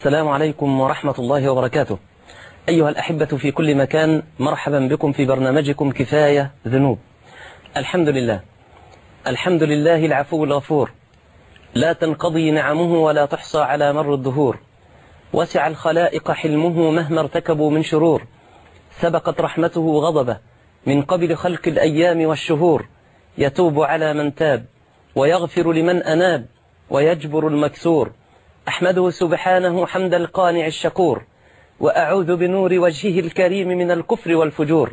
السلام عليكم ورحمة الله وبركاته أيها الأحبة في كل مكان مرحبا بكم في برنامجكم كفاية ذنوب الحمد لله الحمد لله العفو الغفور لا تنقضي نعمه ولا تحصى على مر الدهور وسع الخلائق حلمه مهما ارتكبوا من شرور سبقت رحمته غضبه من قبل خلق الأيام والشهور يتوب على من تاب ويغفر لمن أناب ويجبر المكسور أحمده سبحانه حمد القانع الشكور وأعوذ بنور وجهه الكريم من الكفر والفجور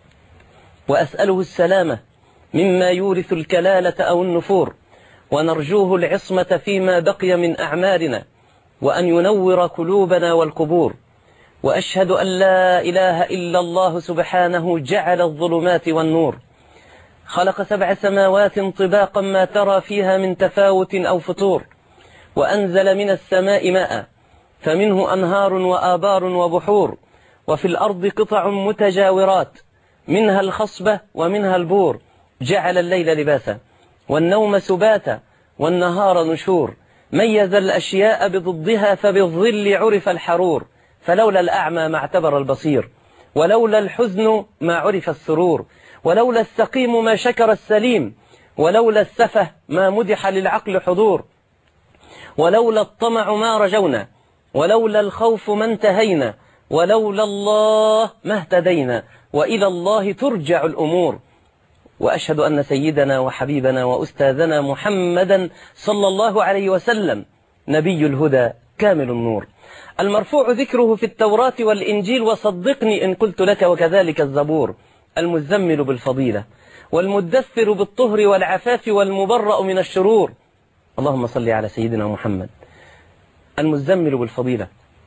وأسأله السلامة مما يورث الكلالة أو النفور ونرجوه العصمة فيما بقي من أعمالنا وأن ينور قلوبنا والقبور وأشهد أن لا إله إلا الله سبحانه جعل الظلمات والنور خلق سبع سماوات طباقا ما ترى فيها من تفاوت أو فتور وأنزل من السماء ماء فمنه أنهار وآبار وبحور وفي الأرض قطع متجاورات منها الخصبة ومنها البور جعل الليل لباسا والنوم سباتا والنهار نشور ميز الأشياء بضدها فبالظل عرف الحرور فلولا الأعمى ما اعتبر البصير ولولا الحزن ما عرف السرور ولولا السقيم ما شكر السليم ولولا السفه ما مدح للعقل حضور ولولا الطمع ما رجونا ولولا الخوف ما انتهينا ولولا الله ما اهتدينا وإلى الله ترجع الأمور وأشهد أن سيدنا وحبيبنا وأستاذنا محمدا صلى الله عليه وسلم نبي الهدى كامل النور المرفوع ذكره في التوراة والإنجيل وصدقني إن قلت لك وكذلك الزبور المزمل بالفضيلة والمدثر بالطهر والعفاف والمبرأ من الشرور اللهم صل على سيدنا محمد المزمل بالفضيلة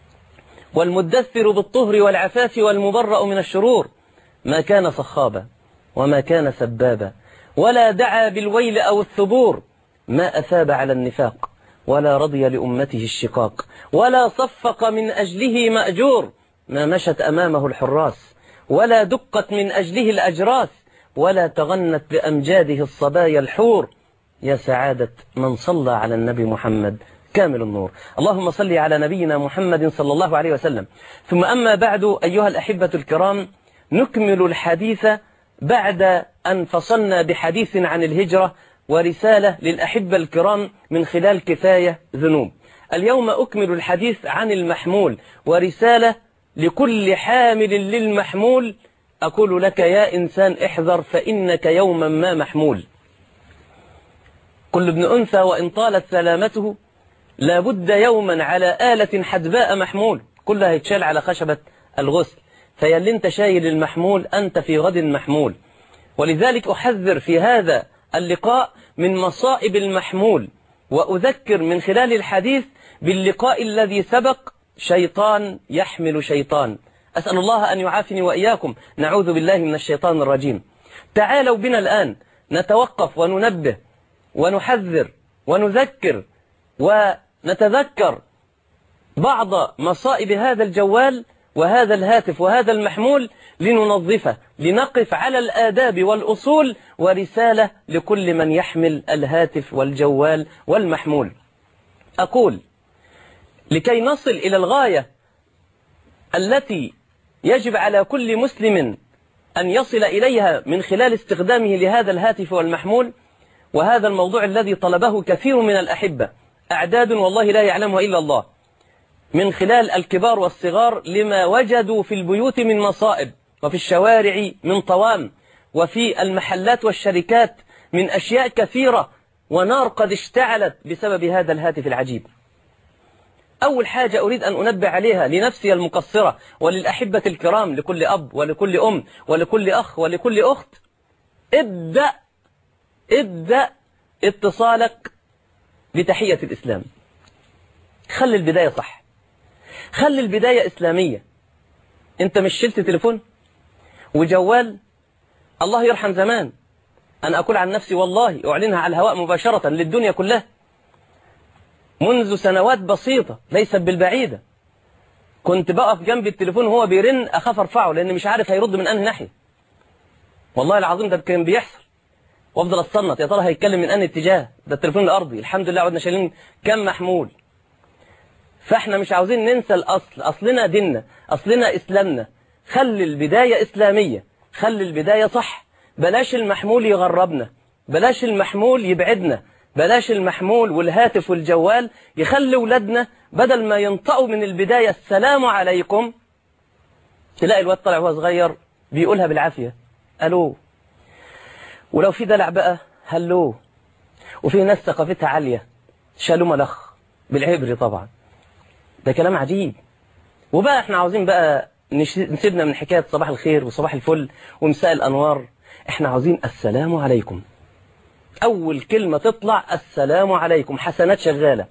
والمدثر بالطهر والعفاف والمبرأ من الشرور ما كان صخابا وما كان سبابا ولا دعا بالويل أو الثبور ما أثاب على النفاق ولا رضي لأمته الشقاق ولا صفق من أجله مأجور ما مشت أمامه الحراس ولا دقت من أجله الأجراس ولا تغنت بأمجاده الصبايا الحور يا سعادة من صلى على النبي محمد كامل النور اللهم صل على نبينا محمد صلى الله عليه وسلم ثم أما بعد أيها الأحبة الكرام نكمل الحديث بعد أن فصلنا بحديث عن الهجرة ورسالة للأحبة الكرام من خلال كفاية ذنوب اليوم أكمل الحديث عن المحمول ورسالة لكل حامل للمحمول أقول لك يا إنسان احذر فإنك يوما ما محمول كل ابن أنثى وإن طالت سلامته لابد يوما على آلة حدباء محمول كلها يتشال على خشبة الغسل فيلي انت شايل المحمول أنت في غد محمول ولذلك أحذر في هذا اللقاء من مصائب المحمول وأذكر من خلال الحديث باللقاء الذي سبق شيطان يحمل شيطان أسأل الله أن يعافني وإياكم نعوذ بالله من الشيطان الرجيم تعالوا بنا الآن نتوقف وننبه ونحذر ونذكر ونتذكر بعض مصائب هذا الجوال وهذا الهاتف وهذا المحمول لننظفه لنقف على الآداب والأصول ورسالة لكل من يحمل الهاتف والجوال والمحمول أقول لكي نصل إلى الغاية التي يجب على كل مسلم أن يصل إليها من خلال استخدامه لهذا الهاتف والمحمول وهذا الموضوع الذي طلبه كثير من الأحبة أعداد والله لا يعلمها إلا الله من خلال الكبار والصغار لما وجدوا في البيوت من مصائب وفي الشوارع من طوام وفي المحلات والشركات من أشياء كثيرة ونار قد اشتعلت بسبب هذا الهاتف العجيب أول حاجة أريد أن أنبه عليها لنفسي المقصرة وللأحبة الكرام لكل أب ولكل أم ولكل أخ ولكل أخت ابدأ ابدأ اتصالك بتحية الإسلام خلي البداية صح خلي البداية إسلامية أنت مش شلت تليفون وجوال الله يرحم زمان أنا أقول عن نفسي والله أعلنها على الهواء مباشرة للدنيا كلها منذ سنوات بسيطة ليست بالبعيدة كنت بقف جنب التليفون وهو بيرن أخاف أرفعه لأن مش عارف هيرد من أنهي ناحية والله العظيم ده كان بيحصل وافضل اتصنت يا ترى هيتكلم من انهي اتجاه ده التليفون الارضي الحمد لله عدنا شايلين كم محمول فاحنا مش عاوزين ننسى الأصل أصلنا ديننا أصلنا إسلامنا خلي البداية إسلامية خلي البداية صح بلاش المحمول يغربنا بلاش المحمول يبعدنا بلاش المحمول والهاتف والجوال يخلي ولادنا بدل ما ينطقوا من البداية السلام عليكم تلاقي الواد طالع وهو صغير بيقولها بالعافية ألو ولو في دلع بقى هلو وفي ناس ثقافتها عالية شالوا ملخ بالعبري طبعا ده كلام عجيب وبقى احنا عاوزين بقى نش- نسيبنا من حكاية صباح الخير وصباح الفل ومساء الأنوار احنا عاوزين السلام عليكم أول كلمة تطلع السلام عليكم حسنات شغالة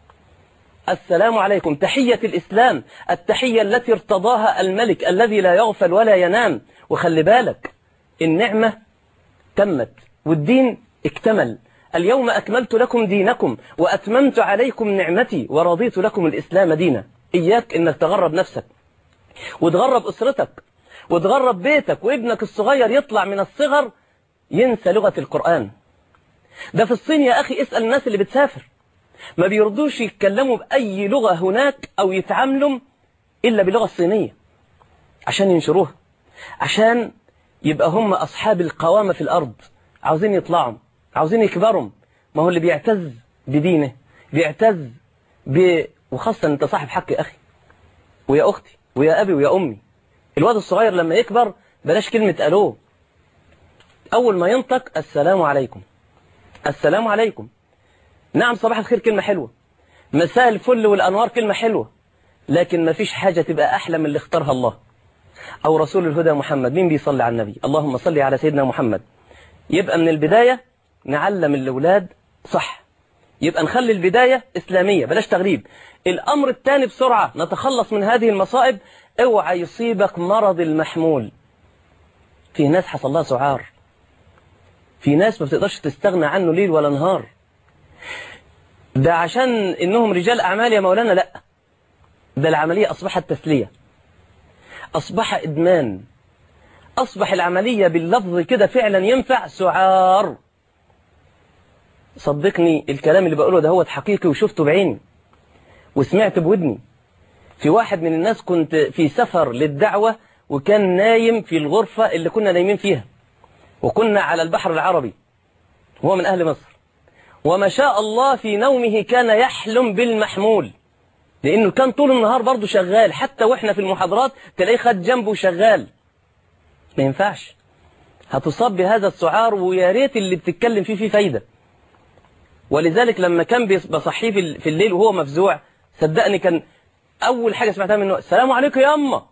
السلام عليكم تحية الإسلام التحية التي ارتضاها الملك الذي لا يغفل ولا ينام وخلي بالك النعمة تمت والدين اكتمل اليوم أكملت لكم دينكم وأتممت عليكم نعمتي ورضيت لكم الإسلام دينا إياك إنك تغرب نفسك وتغرب أسرتك وتغرب بيتك وابنك الصغير يطلع من الصغر ينسى لغة القرآن ده في الصين يا أخي اسأل الناس اللي بتسافر ما بيرضوش يتكلموا بأي لغة هناك أو يتعاملوا إلا باللغة الصينية عشان ينشروها عشان يبقى هم أصحاب القوامة في الأرض عاوزين يطلعوا عاوزين يكبروا ما هو اللي بيعتز بدينه بيعتز ب... وخاصة أنت صاحب حق يا أخي ويا أختي ويا أبي ويا أمي الواد الصغير لما يكبر بلاش كلمة ألو أول ما ينطق السلام عليكم السلام عليكم نعم صباح الخير كلمة حلوة مساء الفل والأنوار كلمة حلوة لكن ما فيش حاجة تبقى أحلى من اللي اختارها الله أو رسول الهدى محمد مين بيصلي على النبي اللهم صل على سيدنا محمد يبقى من البداية نعلم الأولاد صح يبقى نخلي البداية إسلامية بلاش تغريب الأمر الثاني بسرعة نتخلص من هذه المصائب اوعى يصيبك مرض المحمول في ناس حصل لها سعار في ناس ما بتقدرش تستغنى عنه ليل ولا نهار ده عشان انهم رجال اعمال يا مولانا لا ده العملية اصبحت تسلية اصبح ادمان اصبح العملية باللفظ كده فعلا ينفع سعار صدقني الكلام اللي بقوله ده هو حقيقي وشفته بعيني وسمعت بودني في واحد من الناس كنت في سفر للدعوة وكان نايم في الغرفة اللي كنا نايمين فيها وكنا على البحر العربي هو من أهل مصر وما شاء الله في نومه كان يحلم بالمحمول لأنه كان طول النهار برضه شغال حتى وإحنا في المحاضرات تلاقيه خد جنبه شغال ما ينفعش هتصاب بهذا السعار ويا ريت اللي بتتكلم فيه فيه فايدة ولذلك لما كان بصحيه في في الليل وهو مفزوع صدقني كان أول حاجة سمعتها منه السلام عليكم يا أما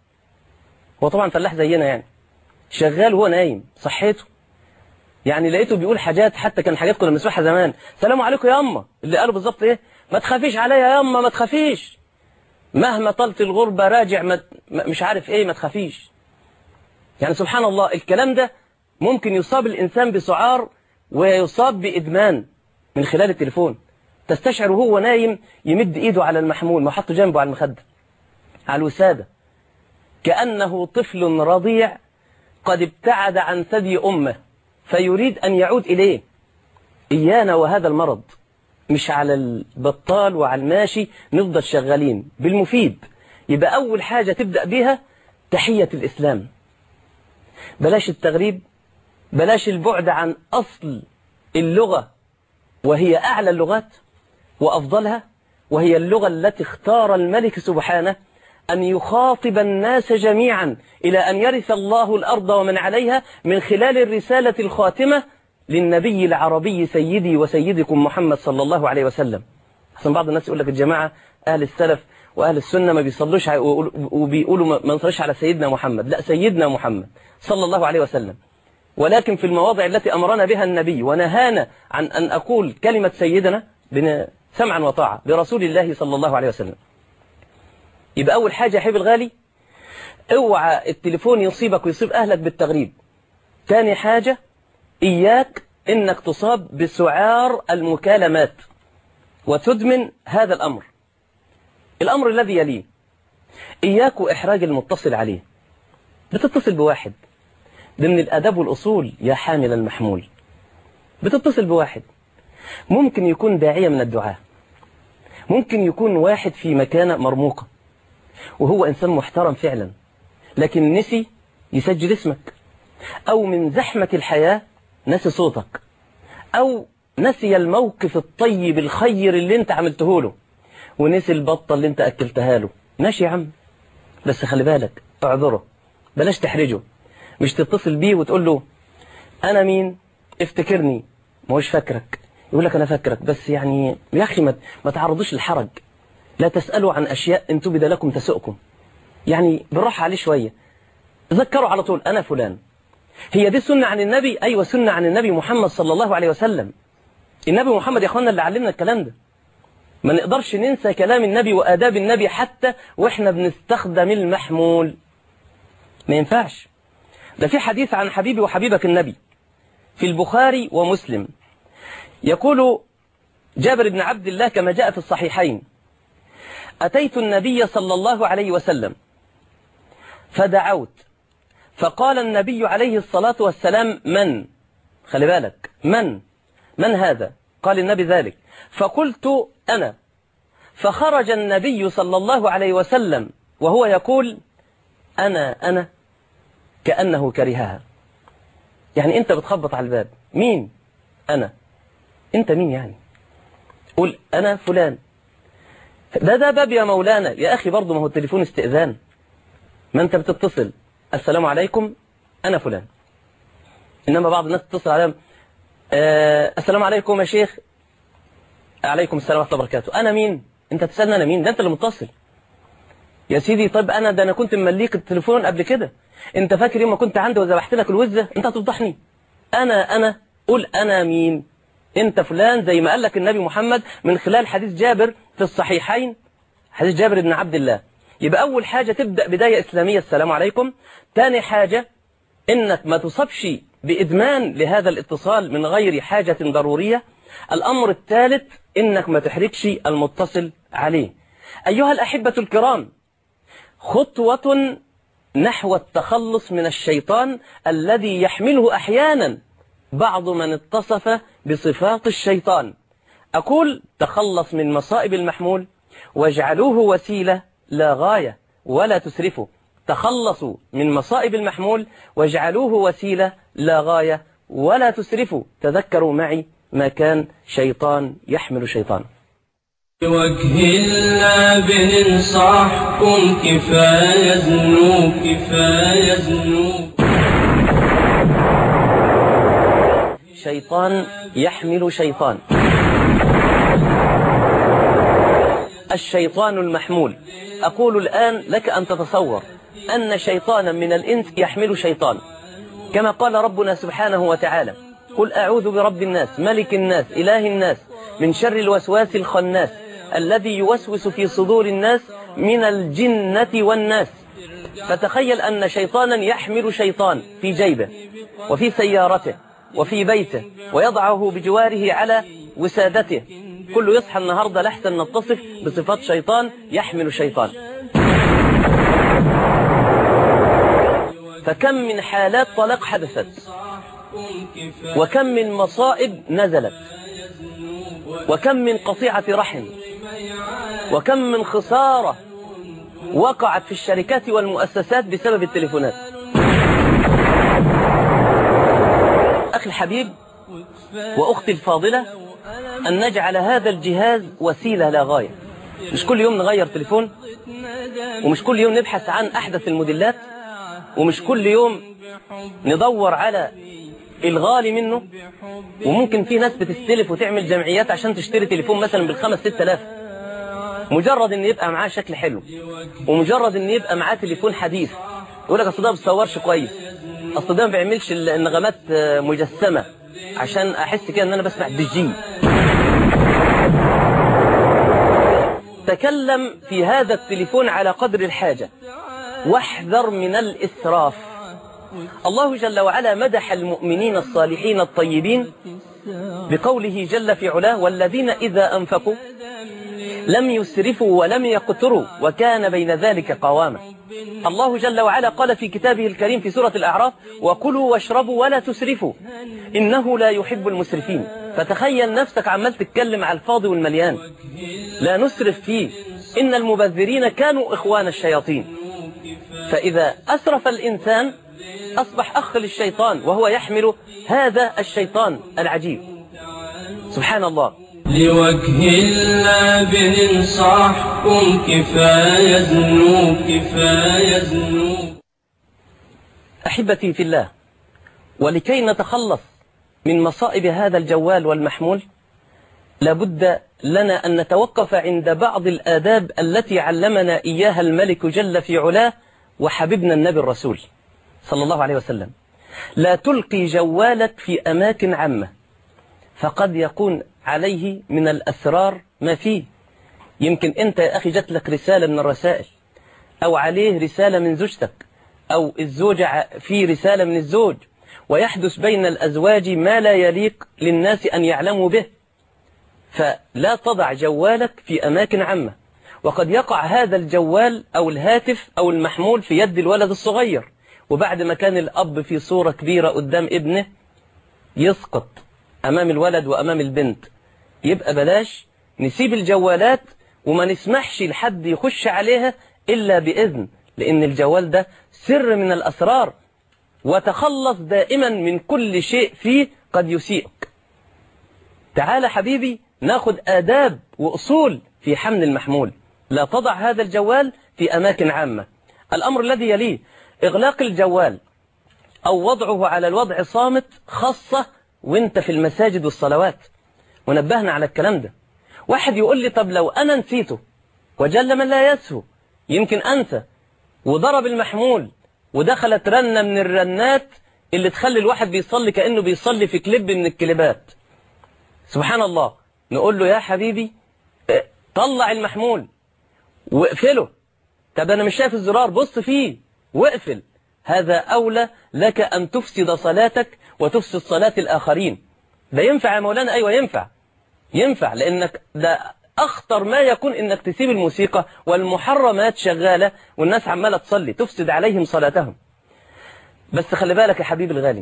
هو طبعا فلاح زينا يعني شغال وهو نايم صحيته يعني لقيته بيقول حاجات حتى كان حاجات كنا بنسمعها زمان سلام عليكم يا أما اللي قاله بالظبط إيه ما تخافيش عليا يا أما ما تخافيش مهما طلت الغربة راجع ما مش عارف إيه ما تخافيش يعني سبحان الله الكلام ده ممكن يصاب الإنسان بسعار ويصاب بإدمان من خلال التليفون تستشعر وهو نايم يمد إيده على المحمول ما حطه جنبه على المخدة على الوسادة كأنه طفل رضيع قد ابتعد عن ثدي أمه فيريد أن يعود إليه إيانا وهذا المرض مش على البطال وعلى الماشي نفضل شغالين بالمفيد يبقى أول حاجة تبدأ بها تحية الإسلام بلاش التغريب بلاش البعد عن أصل اللغة وهي أعلى اللغات وأفضلها وهي اللغة التي اختار الملك سبحانه أن يخاطب الناس جميعا إلى أن يرث الله الأرض ومن عليها من خلال الرسالة الخاتمة للنبي العربي سيدي وسيدكم محمد صلى الله عليه وسلم حسن بعض الناس يقول لك الجماعة أهل السلف وأهل السنة ما بيصلوش وبيقولوا ما نصليش على سيدنا محمد لا سيدنا محمد صلى الله عليه وسلم ولكن في المواضع التي أمرنا بها النبي ونهانا عن أن أقول كلمة سيدنا سمعا وطاعة برسول الله صلى الله عليه وسلم يبقى أول حاجة يا حبيبي الغالي اوعى التليفون يصيبك ويصيب أهلك بالتغريب تاني حاجة إياك إنك تصاب بسعار المكالمات وتدمن هذا الأمر الأمر الذي يليه إياك وإحراج المتصل عليه بتتصل بواحد ضمن الأدب والأصول يا حامل المحمول بتتصل بواحد ممكن يكون داعية من الدعاء ممكن يكون واحد في مكانة مرموقة وهو إنسان محترم فعلا لكن نسي يسجل اسمك أو من زحمة الحياة نسي صوتك أو نسي الموقف الطيب الخير اللي انت عملته له ونسي البطة اللي انت أكلتها له ماشي يا عم بس خلي بالك اعذره بلاش تحرجه مش تتصل بيه وتقول له أنا مين افتكرني ما هوش فاكرك يقول لك أنا فاكرك بس يعني يا أخي ما, ما تعرضوش الحرج لا تسألوا عن أشياء إن تبد لكم تسؤكم يعني بالراحة عليه شوية ذكروا على طول أنا فلان هي دي سنة عن النبي أيوة سنة عن النبي محمد صلى الله عليه وسلم النبي محمد يا أخوانا اللي علمنا الكلام ده ما نقدرش ننسى كلام النبي وآداب النبي حتى وإحنا بنستخدم المحمول ما ينفعش ده في حديث عن حبيبي وحبيبك النبي في البخاري ومسلم يقول جابر بن عبد الله كما جاء في الصحيحين أتيت النبي صلى الله عليه وسلم فدعوت فقال النبي عليه الصلاة والسلام من خلي بالك من من هذا قال النبي ذلك فقلت أنا فخرج النبي صلى الله عليه وسلم وهو يقول أنا أنا كأنه كرهها يعني أنت بتخبط على الباب مين أنا أنت مين يعني قول أنا فلان ده ده باب يا مولانا يا أخي برضه ما هو التليفون استئذان ما أنت بتتصل السلام عليكم أنا فلان إنما بعض الناس تتصل عليهم آه السلام عليكم يا شيخ عليكم السلام ورحمة الله وبركاته أنا مين أنت تسألني أنا مين ده أنت اللي متصل يا سيدي طيب أنا ده أنا كنت ممليك التليفون قبل كده أنت فاكر يوم ما كنت عندي وذبحت لك الوزة أنت هتفضحني أنا أنا قول أنا مين أنت فلان زي ما قال لك النبي محمد من خلال حديث جابر في الصحيحين حديث جابر بن عبد الله يبقى أول حاجة تبدأ بداية إسلامية السلام عليكم تاني حاجة إنك ما تصبش بإدمان لهذا الاتصال من غير حاجة ضرورية الأمر الثالث إنك ما تحركش المتصل عليه أيها الأحبة الكرام خطوة نحو التخلص من الشيطان الذي يحمله أحيانا بعض من اتصف بصفات الشيطان أقول تخلص من مصائب المحمول واجعلوه وسيلة لا غاية ولا تسرفوا تخلصوا من مصائب المحمول واجعلوه وسيلة لا غاية ولا تسرفوا تذكروا معي ما كان شيطان يحمل شيطان بوجه الله بننصحكم كفاية ذنوب كفاية ذنوب شيطان يحمل شيطان الشيطان المحمول أقول الآن لك أن تتصور أن شيطانا من الإنس يحمل شيطان كما قال ربنا سبحانه وتعالى قل أعوذ برب الناس ملك الناس إله الناس من شر الوسواس الخناس الذي يوسوس في صدور الناس من الجنة والناس فتخيل أن شيطانا يحمل شيطان في جيبه وفي سيارته وفي بيته ويضعه بجواره على وسادته كله يصحى النهاردة لحسن نتصف بصفات شيطان يحمل شيطان فكم من حالات طلاق حدثت وكم من مصائب نزلت وكم من قطيعة رحم وكم من خسارة وقعت في الشركات والمؤسسات بسبب التليفونات أخي الحبيب وأختي الفاضلة أن نجعل هذا الجهاز وسيلة لا غاية مش كل يوم نغير تليفون ومش كل يوم نبحث عن أحدث الموديلات ومش كل يوم ندور على الغالي منه وممكن في ناس بتستلف وتعمل جمعيات عشان تشتري تليفون مثلا بالخمس ست الاف مجرد ان يبقى معاه شكل حلو ومجرد ان يبقى معاه تليفون حديث يقول لك اصل ده ما بيصورش كويس اصل ده ما بيعملش النغمات مجسمه عشان احس كده ان انا بسمع دي تكلم في هذا التليفون على قدر الحاجه واحذر من الاسراف الله جل وعلا مدح المؤمنين الصالحين الطيبين بقوله جل في علاه والذين إذا أنفقوا لم يسرفوا ولم يقتروا وكان بين ذلك قواما الله جل وعلا قال في كتابه الكريم في سورة الأعراف وكلوا واشربوا ولا تسرفوا إنه لا يحب المسرفين فتخيل نفسك عمال تتكلم على الفاضي والمليان لا نسرف فيه إن المبذرين كانوا إخوان الشياطين فإذا أسرف الإنسان أصبح أخ للشيطان وهو يحمل هذا الشيطان العجيب سبحان الله لوجه الله بننصحكم كفاية ذنوب كفاية ذنوب أحبتي في الله ولكي نتخلص من مصائب هذا الجوال والمحمول لابد لنا أن نتوقف عند بعض الآداب التي علمنا إياها الملك جل في علاه وحبيبنا النبي الرسول صلى الله عليه وسلم لا تلقي جوالك في أماكن عامة فقد يكون عليه من الأسرار ما فيه يمكن أنت يا أخي جات لك رسالة من الرسائل أو عليه رسالة من زوجتك أو الزوجة في رسالة من الزوج ويحدث بين الأزواج ما لا يليق للناس أن يعلموا به فلا تضع جوالك في أماكن عامة وقد يقع هذا الجوال أو الهاتف أو المحمول في يد الولد الصغير وبعد ما كان الأب في صورة كبيرة قدام ابنه يسقط أمام الولد وأمام البنت يبقى بلاش نسيب الجوالات وما نسمحش لحد يخش عليها إلا بإذن لأن الجوال ده سر من الأسرار وتخلص دائما من كل شيء فيه قد يسيئك تعال حبيبي ناخد آداب وأصول في حمل المحمول لا تضع هذا الجوال في أماكن عامة الأمر الذي يليه إغلاق الجوال أو وضعه على الوضع صامت خاصة وانت في المساجد والصلوات ونبهنا على الكلام ده واحد يقول لي طب لو أنا نسيته وجل من لا يسهو يمكن أنسى وضرب المحمول ودخلت رنة من الرنات اللي تخلي الواحد بيصلي كأنه بيصلي في كليب من الكليبات سبحان الله نقول له يا حبيبي اه، طلع المحمول واقفله طب أنا مش شايف الزرار بص فيه واقفل هذا أولى لك أن تفسد صلاتك وتفسد صلاة الآخرين ده ينفع يا مولانا أيوة ينفع ينفع لأنك ده أخطر ما يكون إنك تسيب الموسيقى والمحرمات شغالة والناس عمالة تصلي تفسد عليهم صلاتهم بس خلي بالك يا حبيبي الغالي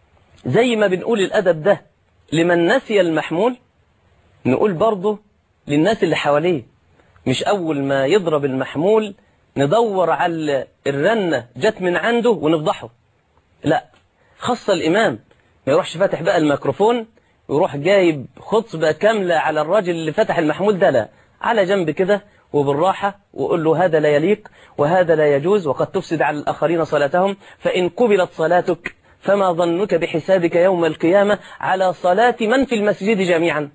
زي ما بنقول الأدب ده لمن نسي المحمول نقول برضه للناس اللي حواليه مش أول ما يضرب المحمول ندور على الرنة جت من عنده ونفضحه لا خاصة الإمام ما يروحش فاتح بقى الميكروفون ويروح جايب خطبة كاملة على الراجل اللي فتح المحمول ده لا على جنب كده وبالراحة وقول له هذا لا يليق وهذا لا يجوز وقد تفسد على الآخرين صلاتهم فإن قبلت صلاتك فما ظنك بحسابك يوم القيامة على صلاة من في المسجد جميعا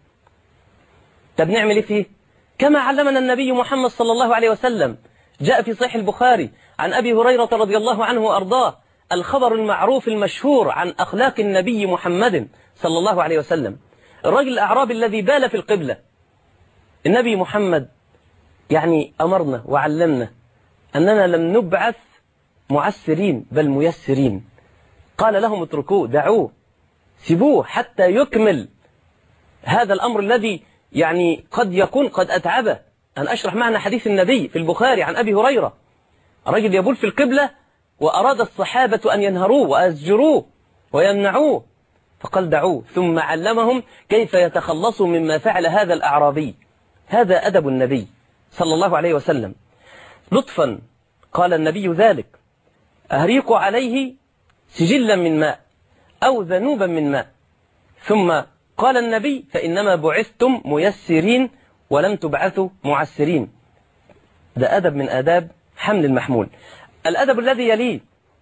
طب نعمل ايه فيه كما علمنا النبي محمد صلى الله عليه وسلم جاء في صحيح البخاري عن أبي هريرة رضي الله عنه وأرضاه الخبر المعروف المشهور عن أخلاق النبي محمد صلى الله عليه وسلم الرجل الأعرابي الذي بال في القبلة النبي محمد يعني أمرنا وعلمنا أننا لم نبعث معسرين بل ميسرين قال لهم اتركوه دعوه سيبوه حتى يكمل هذا الأمر الذي يعني قد يكون قد أتعبه أن أشرح معنا حديث النبي في البخاري عن أبي هريرة رجل يبول في القبلة وأراد الصحابة أن ينهروه وأزجروه ويمنعوه فقال دعوه ثم علمهم كيف يتخلصوا مما فعل هذا الأعرابي هذا أدب النبي صلى الله عليه وسلم لطفا قال النبي ذلك أهريق عليه سجلا من ماء أو ذنوبا من ماء ثم قال النبي فإنما بعثتم ميسرين ولم تبعثوا معسرين ده أدب من آداب حمل المحمول الأدب الذي يليه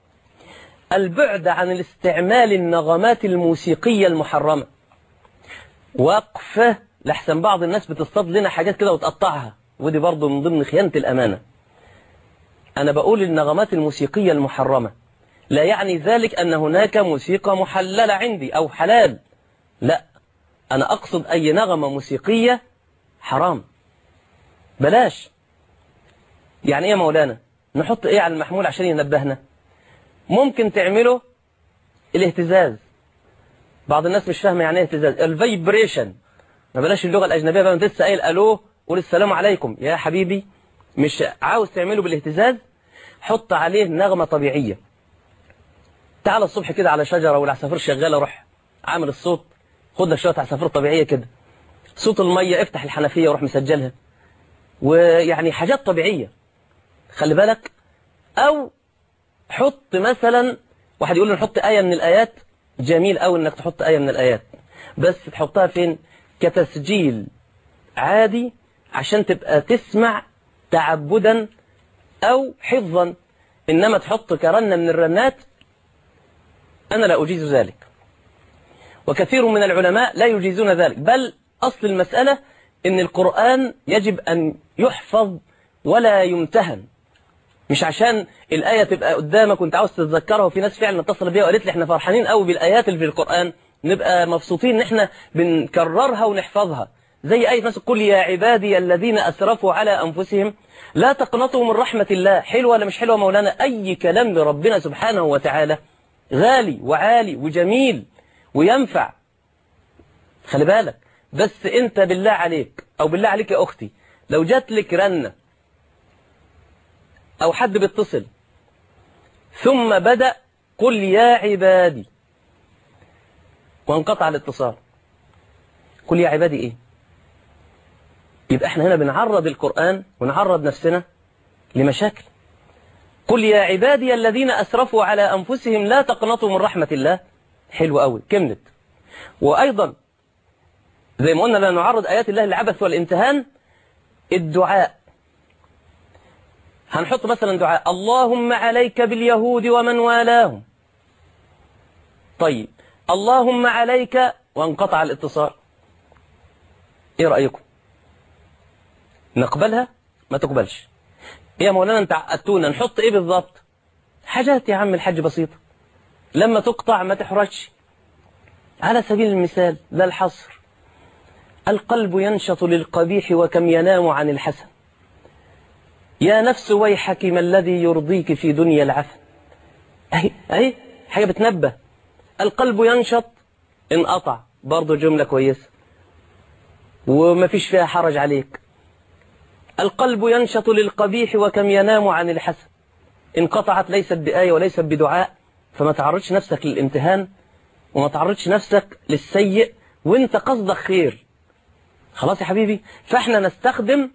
البعد عن الاستعمال النغمات الموسيقية المحرمة وقفة لحسن بعض الناس بتصطاد لنا حاجات كده وتقطعها ودي برضه من ضمن خيانة الأمانة أنا بقول النغمات الموسيقية المحرمة لا يعني ذلك أن هناك موسيقى محللة عندي أو حلال لا أنا أقصد أي نغمة موسيقية حرام بلاش يعني إيه يا مولانا نحط إيه على المحمول عشان ينبهنا ممكن تعمله الاهتزاز بعض الناس مش فاهمه يعني ايه اهتزاز الفايبريشن ما بلاش اللغه الاجنبيه بقى انت لسه قايل الو قول السلام عليكم يا حبيبي مش عاوز تعمله بالاهتزاز حط عليه نغمه طبيعيه تعال الصبح كده على شجره والعصافير شغاله روح عامل الصوت خد لك شويه عصافير طبيعيه كده صوت الميه افتح الحنفيه وروح مسجلها ويعني حاجات طبيعيه خلي بالك او حط مثلا واحد يقول لي نحط ايه من الايات جميل قوي انك تحط ايه من الايات بس تحطها فين كتسجيل عادي عشان تبقى تسمع تعبدا او حفظا انما تحط كرنه من الرنات انا لا اجيز ذلك وكثير من العلماء لا يجيزون ذلك بل أصل المسألة إن القرآن يجب أن يحفظ ولا يمتهن مش عشان الآية تبقى قدامك وانت عاوز تتذكرها وفي ناس فعلا اتصل بيها وقالت لي احنا فرحانين قوي بالآيات اللي في القرآن نبقى مبسوطين ان احنا بنكررها ونحفظها زي آية مثلا قل يا عبادي الذين أسرفوا على أنفسهم لا تقنطوا من رحمة الله حلوة ولا مش حلوة مولانا أي كلام لربنا سبحانه وتعالى غالي وعالي وجميل وينفع خلي بالك بس انت بالله عليك او بالله عليك يا اختي لو جات لك رنة او حد بيتصل ثم بدأ قل يا عبادي وانقطع الاتصال قل يا عبادي ايه يبقى احنا هنا بنعرض القرآن ونعرض نفسنا لمشاكل قل يا عبادي الذين أسرفوا على أنفسهم لا تقنطوا من رحمة الله حلو قوي كملت وأيضا زي ما قلنا لا نعرض آيات الله للعبث والامتهان الدعاء هنحط مثلا دعاء اللهم عليك باليهود ومن والاهم طيب اللهم عليك وانقطع الاتصال ايه رأيكم نقبلها ما تقبلش ايه يا مولانا انت عقدتونا نحط ايه بالظبط حاجات يا عم الحاج بسيطة لما تقطع ما تحرجش على سبيل المثال لا الحصر القلب ينشط للقبيح وكم ينام عن الحسن يا نفس ويحك ما الذي يرضيك في دنيا العفن أهي أهي حاجة بتنبه القلب ينشط انقطع برضه جملة كويسة وما فيش فيها حرج عليك القلب ينشط للقبيح وكم ينام عن الحسن انقطعت ليست بآية وليست بدعاء فما تعرضش نفسك للامتهان وما تعرضش نفسك للسيء وانت قصدك خير خلاص يا حبيبي فاحنا نستخدم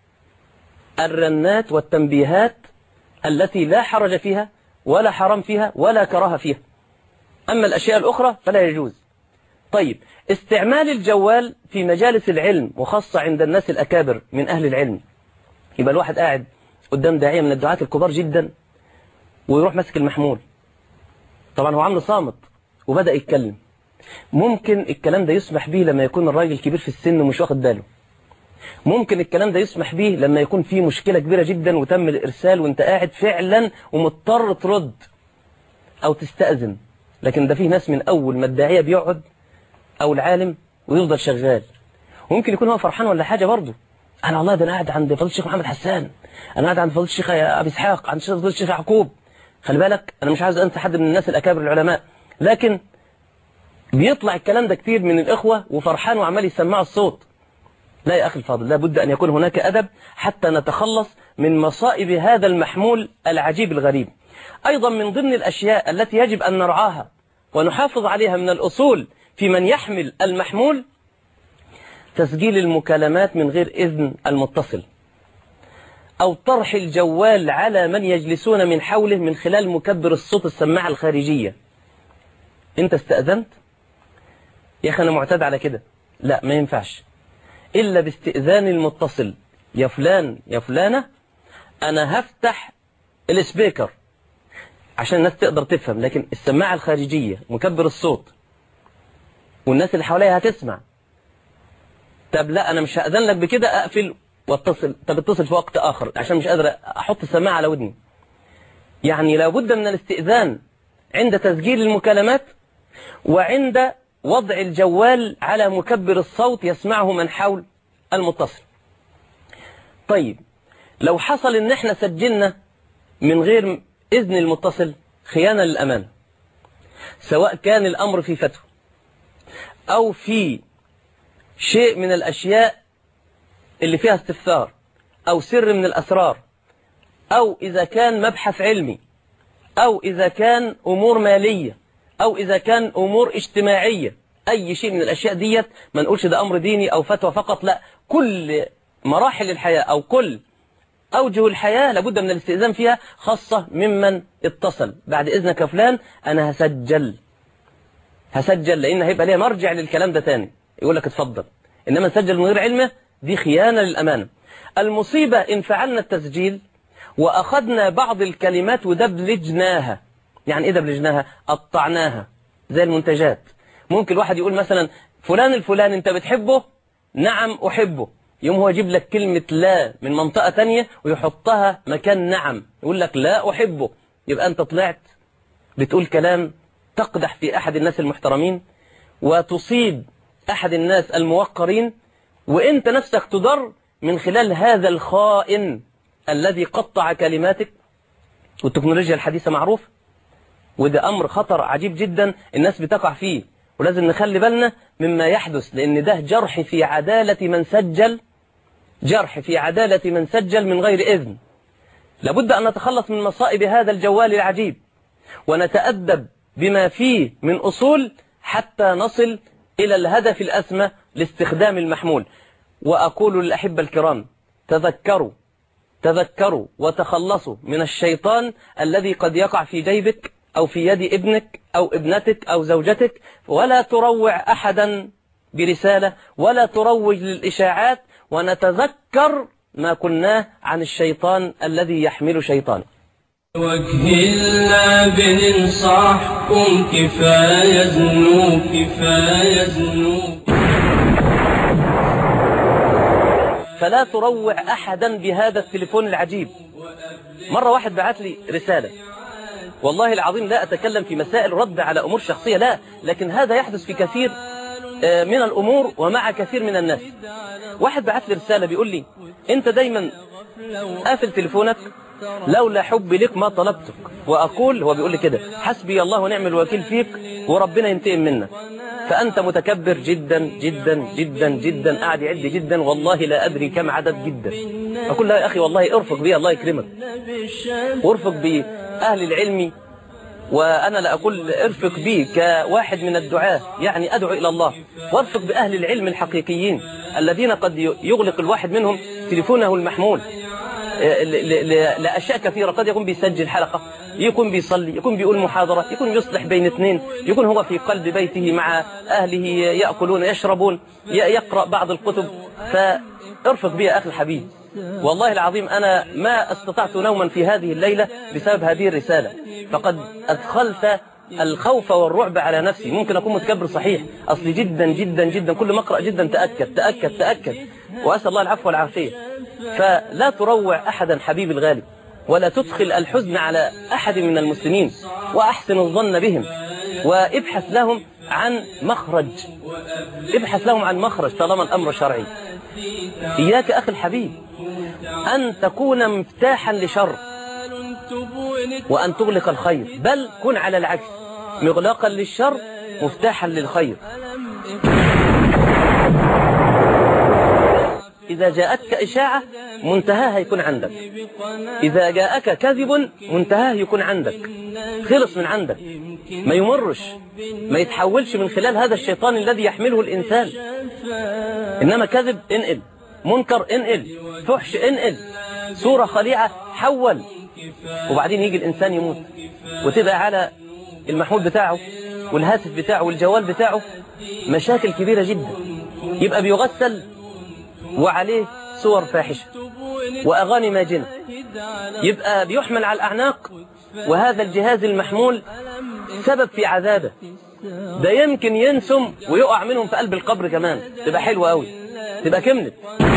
الرنات والتنبيهات التي لا حرج فيها ولا حرام فيها ولا كراهه فيها أما الأشياء الأخرى فلا يجوز طيب استعمال الجوال في مجالس العلم وخاصة عند الناس الأكابر من أهل العلم يبقى الواحد قاعد قدام داعية من الدعاة الكبار جدا ويروح ماسك المحمول طبعا هو عامل صامت وبدأ يتكلم ممكن الكلام ده يسمح به لما يكون الراجل كبير في السن ومش واخد باله ممكن الكلام ده يسمح به لما يكون في مشكلة كبيرة جدا وتم الإرسال وانت قاعد فعلا ومضطر ترد أو تستأذن لكن ده فيه ناس من أول ما الداعية بيقعد أو العالم ويفضل شغال وممكن يكون هو فرحان ولا حاجة برضه أنا والله ده أنا قاعد عند فضيلة الشيخ محمد حسان أنا قاعد عند فضيلة الشيخ أبي إسحاق عند فضيلة الشيخ يعقوب خلي بالك أنا مش عايز أنسى حد من الناس الأكابر العلماء لكن بيطلع الكلام ده كتير من الإخوة وفرحان وعمال يسمع الصوت لا يا أخي الفاضل لابد أن يكون هناك أدب حتى نتخلص من مصائب هذا المحمول العجيب الغريب أيضا من ضمن الأشياء التي يجب أن نرعاها ونحافظ عليها من الأصول في من يحمل المحمول تسجيل المكالمات من غير إذن المتصل أو طرح الجوال على من يجلسون من حوله من خلال مكبر الصوت السماعة الخارجية أنت استأذنت؟ يا أخي أنا معتاد على كده لا ما ينفعش إلا باستئذان المتصل يا فلان يا فلانة أنا هفتح السبيكر عشان الناس تقدر تفهم لكن السماعة الخارجية مكبر الصوت والناس اللي حواليها هتسمع طب لا أنا مش هأذن لك بكده أقفل واتصل طب اتصل في وقت آخر عشان مش قادر أحط السماعة على ودني يعني لابد من الاستئذان عند تسجيل المكالمات وعند وضع الجوال على مكبر الصوت يسمعه من حول المتصل طيب لو حصل ان احنا سجلنا من غير اذن المتصل خيانة للأمانة سواء كان الأمر في فتوى أو في شيء من الأشياء اللي فيها استفسار أو سر من الأسرار أو إذا كان مبحث علمي أو إذا كان أمور مالية أو إذا كان أمور اجتماعية أي شيء من الأشياء ديت ما نقولش ده أمر ديني أو فتوى فقط لا كل مراحل الحياة أو كل أوجه الحياة لابد من الاستئذان فيها خاصة ممن اتصل بعد إذنك يا فلان أنا هسجل هسجل لأن هيبقى ليا مرجع للكلام ده تاني يقول لك اتفضل إنما نسجل من غير علمه دي خيانة للأمانة المصيبة إن فعلنا التسجيل وأخذنا بعض الكلمات ودبلجناها يعني إيه دبلجناها قطعناها زي المنتجات ممكن واحد يقول مثلا فلان الفلان أنت بتحبه نعم أحبه يوم هو يجيب لك كلمة لا من منطقة تانية ويحطها مكان نعم يقول لك لا أحبه يبقى أنت طلعت بتقول كلام تقدح في أحد الناس المحترمين وتصيب أحد الناس الموقرين وأنت نفسك تضر من خلال هذا الخائن الذي قطع كلماتك والتكنولوجيا الحديثة معروف وده أمر خطر عجيب جدا الناس بتقع فيه ولازم نخلي بالنا مما يحدث لأن ده جرح في عدالة من سجل جرح في عدالة من سجل من غير إذن لابد أن نتخلص من مصائب هذا الجوال العجيب ونتأدب بما فيه من أصول حتى نصل إلى الهدف الأسمى لاستخدام المحمول وأقول للأحبة الكرام تذكروا تذكروا وتخلصوا من الشيطان الذي قد يقع في جيبك أو في يد ابنك أو ابنتك أو زوجتك ولا تروع أحدا برسالة ولا تروج للإشاعات ونتذكر ما قلناه عن الشيطان الذي يحمل شيطان وجه الله بننصحكم كفاية ذنوب كفاية ذنوب فلا تروع أحدا بهذا التليفون العجيب مرة واحد بعت لي رسالة والله العظيم لا أتكلم في مسائل رد على أمور شخصية لا لكن هذا يحدث في كثير آه، من الأمور ومع كثير من الناس واحد بعت لي رسالة بيقول لي أنت دايما قافل تليفونك لولا حبي لك ما طلبتك وأقول هو بيقول لي كده حسبي الله ونعم الوكيل فيك وربنا ينتقم منك فأنت متكبر جدا جدا جدا جدا قاعد يعد جدا والله لا أدري كم عدد جدا أقول له يا أخي والله ارفق بي الله يكرمك وارفق بأهل العلم وأنا لا أقول ارفق بي كواحد من الدعاة يعني أدعو إلى الله وارفق بأهل العلم الحقيقيين الذين قد يغلق الواحد منهم تليفونه المحمول ل- ل- لأشياء كثيرة قد يكون بيسجل حلقة يكون بيصلي يكون بيقول محاضرة يكون يصلح بين اثنين يكون هو في قلب بيته مع أهله يأكلون يشربون ي- يقرأ بعض الكتب فارفق بي يا أخي الحبيب والله العظيم أنا ما استطعت نوما في هذه الليلة بسبب هذه الرسالة فقد أدخلت الخوف والرعب على نفسي ممكن أكون متكبر صحيح أصلي جدا جدا جدا كل ما أقرأ جدا تأكد تأكد تأكد وأسأل الله العفو والعافية فلا تروع أحدا حبيبي الغالي ولا تدخل الحزن على أحد من المسلمين وأحسن الظن بهم وابحث لهم عن مخرج ابحث لهم عن مخرج طالما الأمر شرعي إياك أخي الحبيب أن تكون مفتاحا لشر وأن تغلق الخير بل كن على العكس مغلاقا للشر مفتاحا للخير إذا جاءتك إشاعة منتهاها يكون عندك إذا جاءك كذب منتهاه يكون عندك خلص من عندك ما يمرش ما يتحولش من خلال هذا الشيطان الذي يحمله الإنسان إنما كذب انقل منكر انقل فحش انقل صورة خليعة حول وبعدين يجي الإنسان يموت وتبقى على المحمول بتاعه والهاتف بتاعه والجوال بتاعه مشاكل كبيرة جدا يبقى بيغسل وعليه صور فاحشة وأغاني ماجنة يبقى بيحمل على الأعناق وهذا الجهاز المحمول سبب في عذابه ده يمكن ينسم ويقع منهم في قلب القبر كمان تبقى حلوة قوي تبقى كملت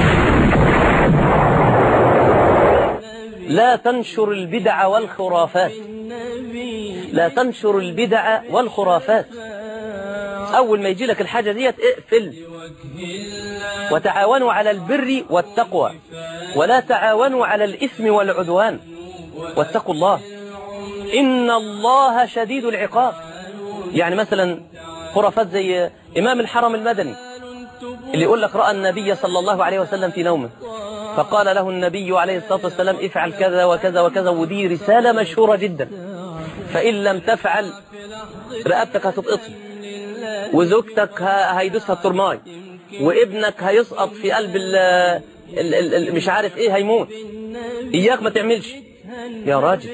لا تنشر البدع والخرافات لا تنشر البدع والخرافات أول ما يجي لك الحاجة ديت اقفل وتعاونوا على البر والتقوى ولا تعاونوا على الإثم والعدوان واتقوا الله إن الله شديد العقاب يعني مثلا خرافات زي إمام الحرم المدني اللي يقول لك رأى النبي صلى الله عليه وسلم في نومه فقال له النبي عليه الصلاة والسلام افعل كذا وكذا وكذا ودي رسالة مشهورة جدا فإن لم تفعل رقبتك هتتقطع وزوجتك ه- هيدوسها الترماي وابنك هيسقط في قلب ال ال ال ال مش عارف ايه هيموت اياك ما تعملش يا راجل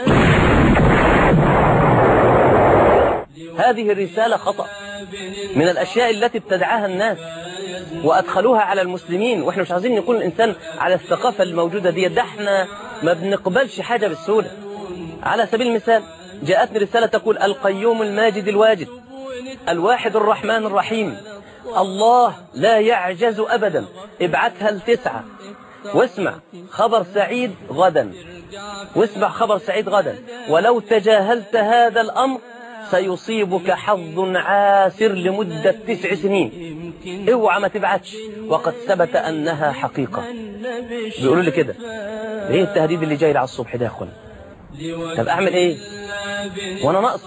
هذه الرسالة خطأ من الأشياء التي ابتدعها الناس وأدخلوها على المسلمين وإحنا مش عايزين يكون الإنسان على الثقافة الموجودة دي ده إحنا ما بنقبلش حاجة بالسهولة على سبيل المثال جاءتني رسالة تقول القيوم الماجد الواجد الواحد الرحمن الرحيم الله لا يعجز أبدا ابعتها لتسعة واسمع خبر سعيد غدا واسمع خبر سعيد غدا ولو تجاهلت هذا الأمر سيصيبك حظ عاسر لمدة تسع سنين اوعى ما تبعتش وقد ثبت أنها حقيقة بيقولوا لي كده ايه التهديد اللي جاي لي على الصبح ده يا اخوان طب اعمل ايه وانا ناقص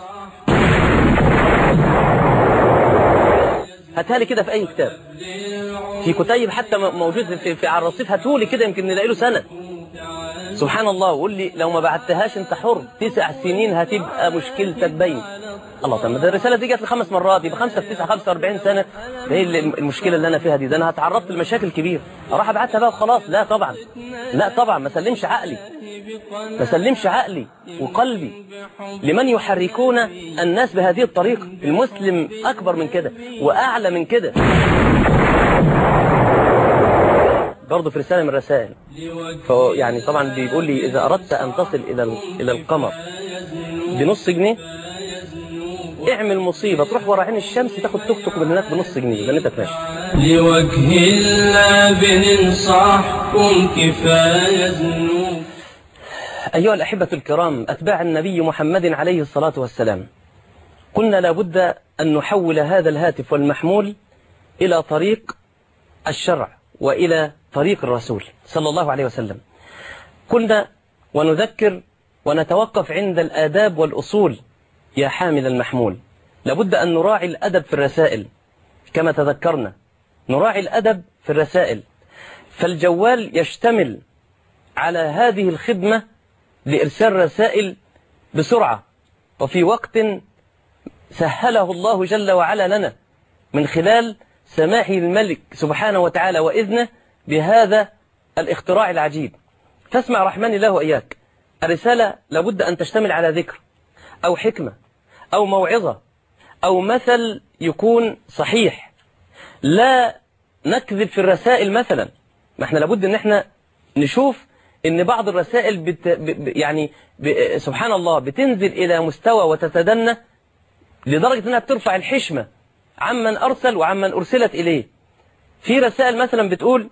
هاتها لي كده في اي كتاب في كتيب حتى م- موجود في, في على الرصيف هاتولي كده يمكن نلاقي له سنه سبحان الله وقول لي لو ما بعتهاش انت حر تسع سنين هتبقى مشكلتك باين الله طب ما ده الرساله دي جت لي خمس مرات يبقى خمسه في تسعه 45 سنه ده ايه اللي- المشكله اللي انا فيها دي ده انا هتعرضت لمشاكل كبيره اروح ابعتها بقى وخلاص لا طبعا لا طبعا ما سلمش عقلي ما سلمش عقلي وقلبي لمن يحركون الناس بهذه الطريقه المسلم اكبر من كده واعلى من كده برضه في رسالة من الرسائل فهو يعني طبعا بيقول لي إذا أردت أن تصل إلى ال- إلى القمر بنص جنيه اعمل مصيبة تروح ورا عين الشمس تاخد توك توك من هناك بنص جنيه جنتك ماشي لوجه الله بننصحكم كفاية ذنوب أيها الأحبة الكرام أتباع النبي محمد عليه الصلاة والسلام قلنا لابد أن نحول هذا الهاتف والمحمول إلى طريق الشرع وإلى طريق الرسول صلى الله عليه وسلم قلنا ونذكر ونتوقف عند الآداب والأصول يا حامل المحمول لابد أن نراعي الأدب في الرسائل كما تذكرنا نراعي الأدب في الرسائل فالجوال يشتمل على هذه الخدمة لإرسال رسائل بسرعة وفي وقت سهله الله جل وعلا لنا من خلال سماح الملك سبحانه وتعالى وإذنه بهذا الاختراع العجيب فاسمع رحمن الله وإياك الرسالة لابد أن تشتمل على ذكر أو حكمة أو موعظة أو مثل يكون صحيح لا نكذب في الرسائل مثلا ما احنا لابد ان احنا نشوف ان بعض الرسائل بت... ب... ب... يعني ب... سبحان الله بتنزل الى مستوى وتتدنى لدرجة انها بترفع الحشمة عمن ارسل وعمن ارسلت اليه في رسائل مثلا بتقول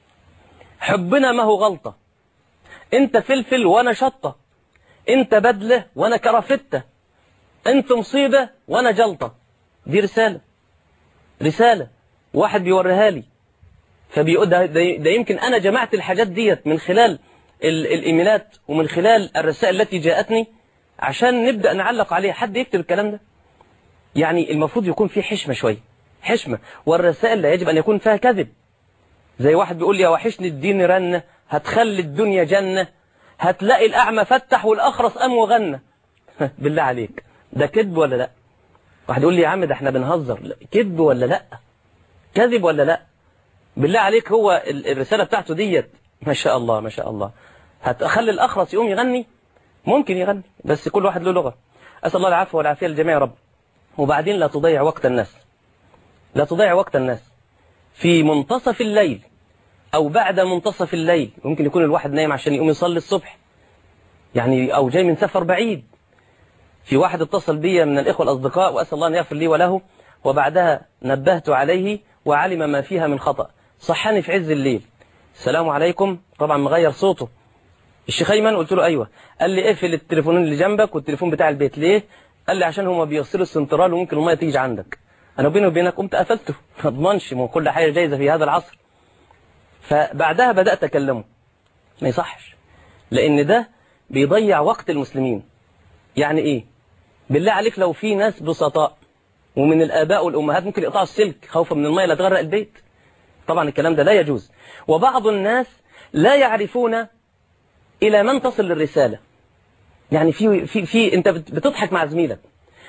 حبنا ما هو غلطة انت فلفل وانا شطة انت بدلة وانا كرافتة انت مصيبة وانا جلطة دي رسالة رسالة واحد بيوريها لي فبيقول ده, ده, ده يمكن أنا جمعت الحاجات ديت من خلال ال- الإيميلات ومن خلال الرسائل التي جاءتني عشان نبدأ نعلق عليها حد يكتب الكلام ده يعني المفروض يكون فيه حشمة شوية حشمة والرسائل لا يجب أن يكون فيها كذب زي واحد بيقول لي يا وحشني الدين رنة هتخلي الدنيا جنة هتلاقي الأعمى فتح والأخرس قام وغنى بالله عليك ده كذب ولا لا واحد يقول لي يا عم ده احنا بنهزر لا، كذب ولا لا كذب ولا لا بالله عليك هو ال- الرسالة بتاعته ديت ما شاء الله ما شاء الله هتخلي الأخرس يقوم يغني ممكن يغني بس كل واحد له لغة أسأل الله العفو والعافية للجميع يا رب وبعدين لا تضيع وقت الناس لا تضيع وقت الناس في منتصف الليل أو بعد منتصف الليل ممكن يكون الواحد نايم عشان يقوم يصلي الصبح يعني أو جاي من سفر بعيد في واحد اتصل بي من الإخوة الأصدقاء وأسأل الله أن يغفر لي وله وبعدها نبهت عليه وعلم ما فيها من خطأ صحاني في عز الليل السلام عليكم طبعا مغير صوته الشيخ أيمن قلت له أيوة قال لي اقفل التليفونين اللي جنبك والتليفون بتاع البيت ليه قال لي عشان هما بيغسلوا السنترال وممكن المية تيجي عندك أنا بيني وبينك قمت قفلته ما اضمنش ما هو كل حاجة جايزة في هذا العصر فبعدها بدأت أكلمه ما يصحش لأن ده بيضيع وقت المسلمين يعني إيه بالله عليك لو في ناس بسطاء ومن الآباء والأمهات ممكن يقطعوا السلك خوفا من المية لا تغرق البيت طبعا الكلام ده لا يجوز وبعض الناس لا يعرفون إلى من تصل الرسالة يعني في في في أنت بت- بتضحك مع زميلك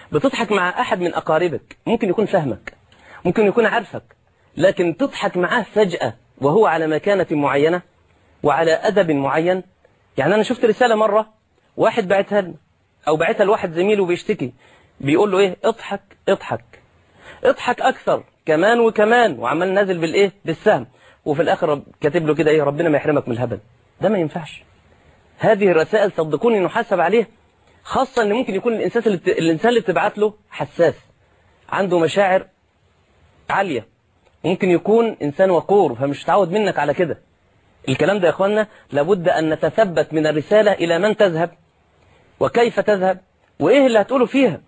بتضحك مع أحد من أقاربك ممكن يكون فهمك ممكن يكون عارفك لكن تضحك معاه فجأة وهو على مكانة معينة وعلى أدب معين يعني أنا شفت رسالة مرة واحد بعتها لنا أو بعتها لواحد زميله بيشتكي بيقول له إيه اضحك اضحك اضحك أكثر كمان وكمان وعمال نازل بالإيه بالسهم وفي الآخر رب- كاتب له كده إيه ربنا ما يحرمك من الهبل ده ما ينفعش هذه الرسائل صدقوني نحاسب عليها خاصة ان ممكن يكون الانسان اللي بت... الانسان اللي بتبعت له حساس عنده مشاعر عالية ممكن يكون انسان وقور فمش متعود منك على كده الكلام ده يا اخوانا لابد ان نتثبت من الرسالة الى من تذهب وكيف تذهب وايه اللي هتقوله فيها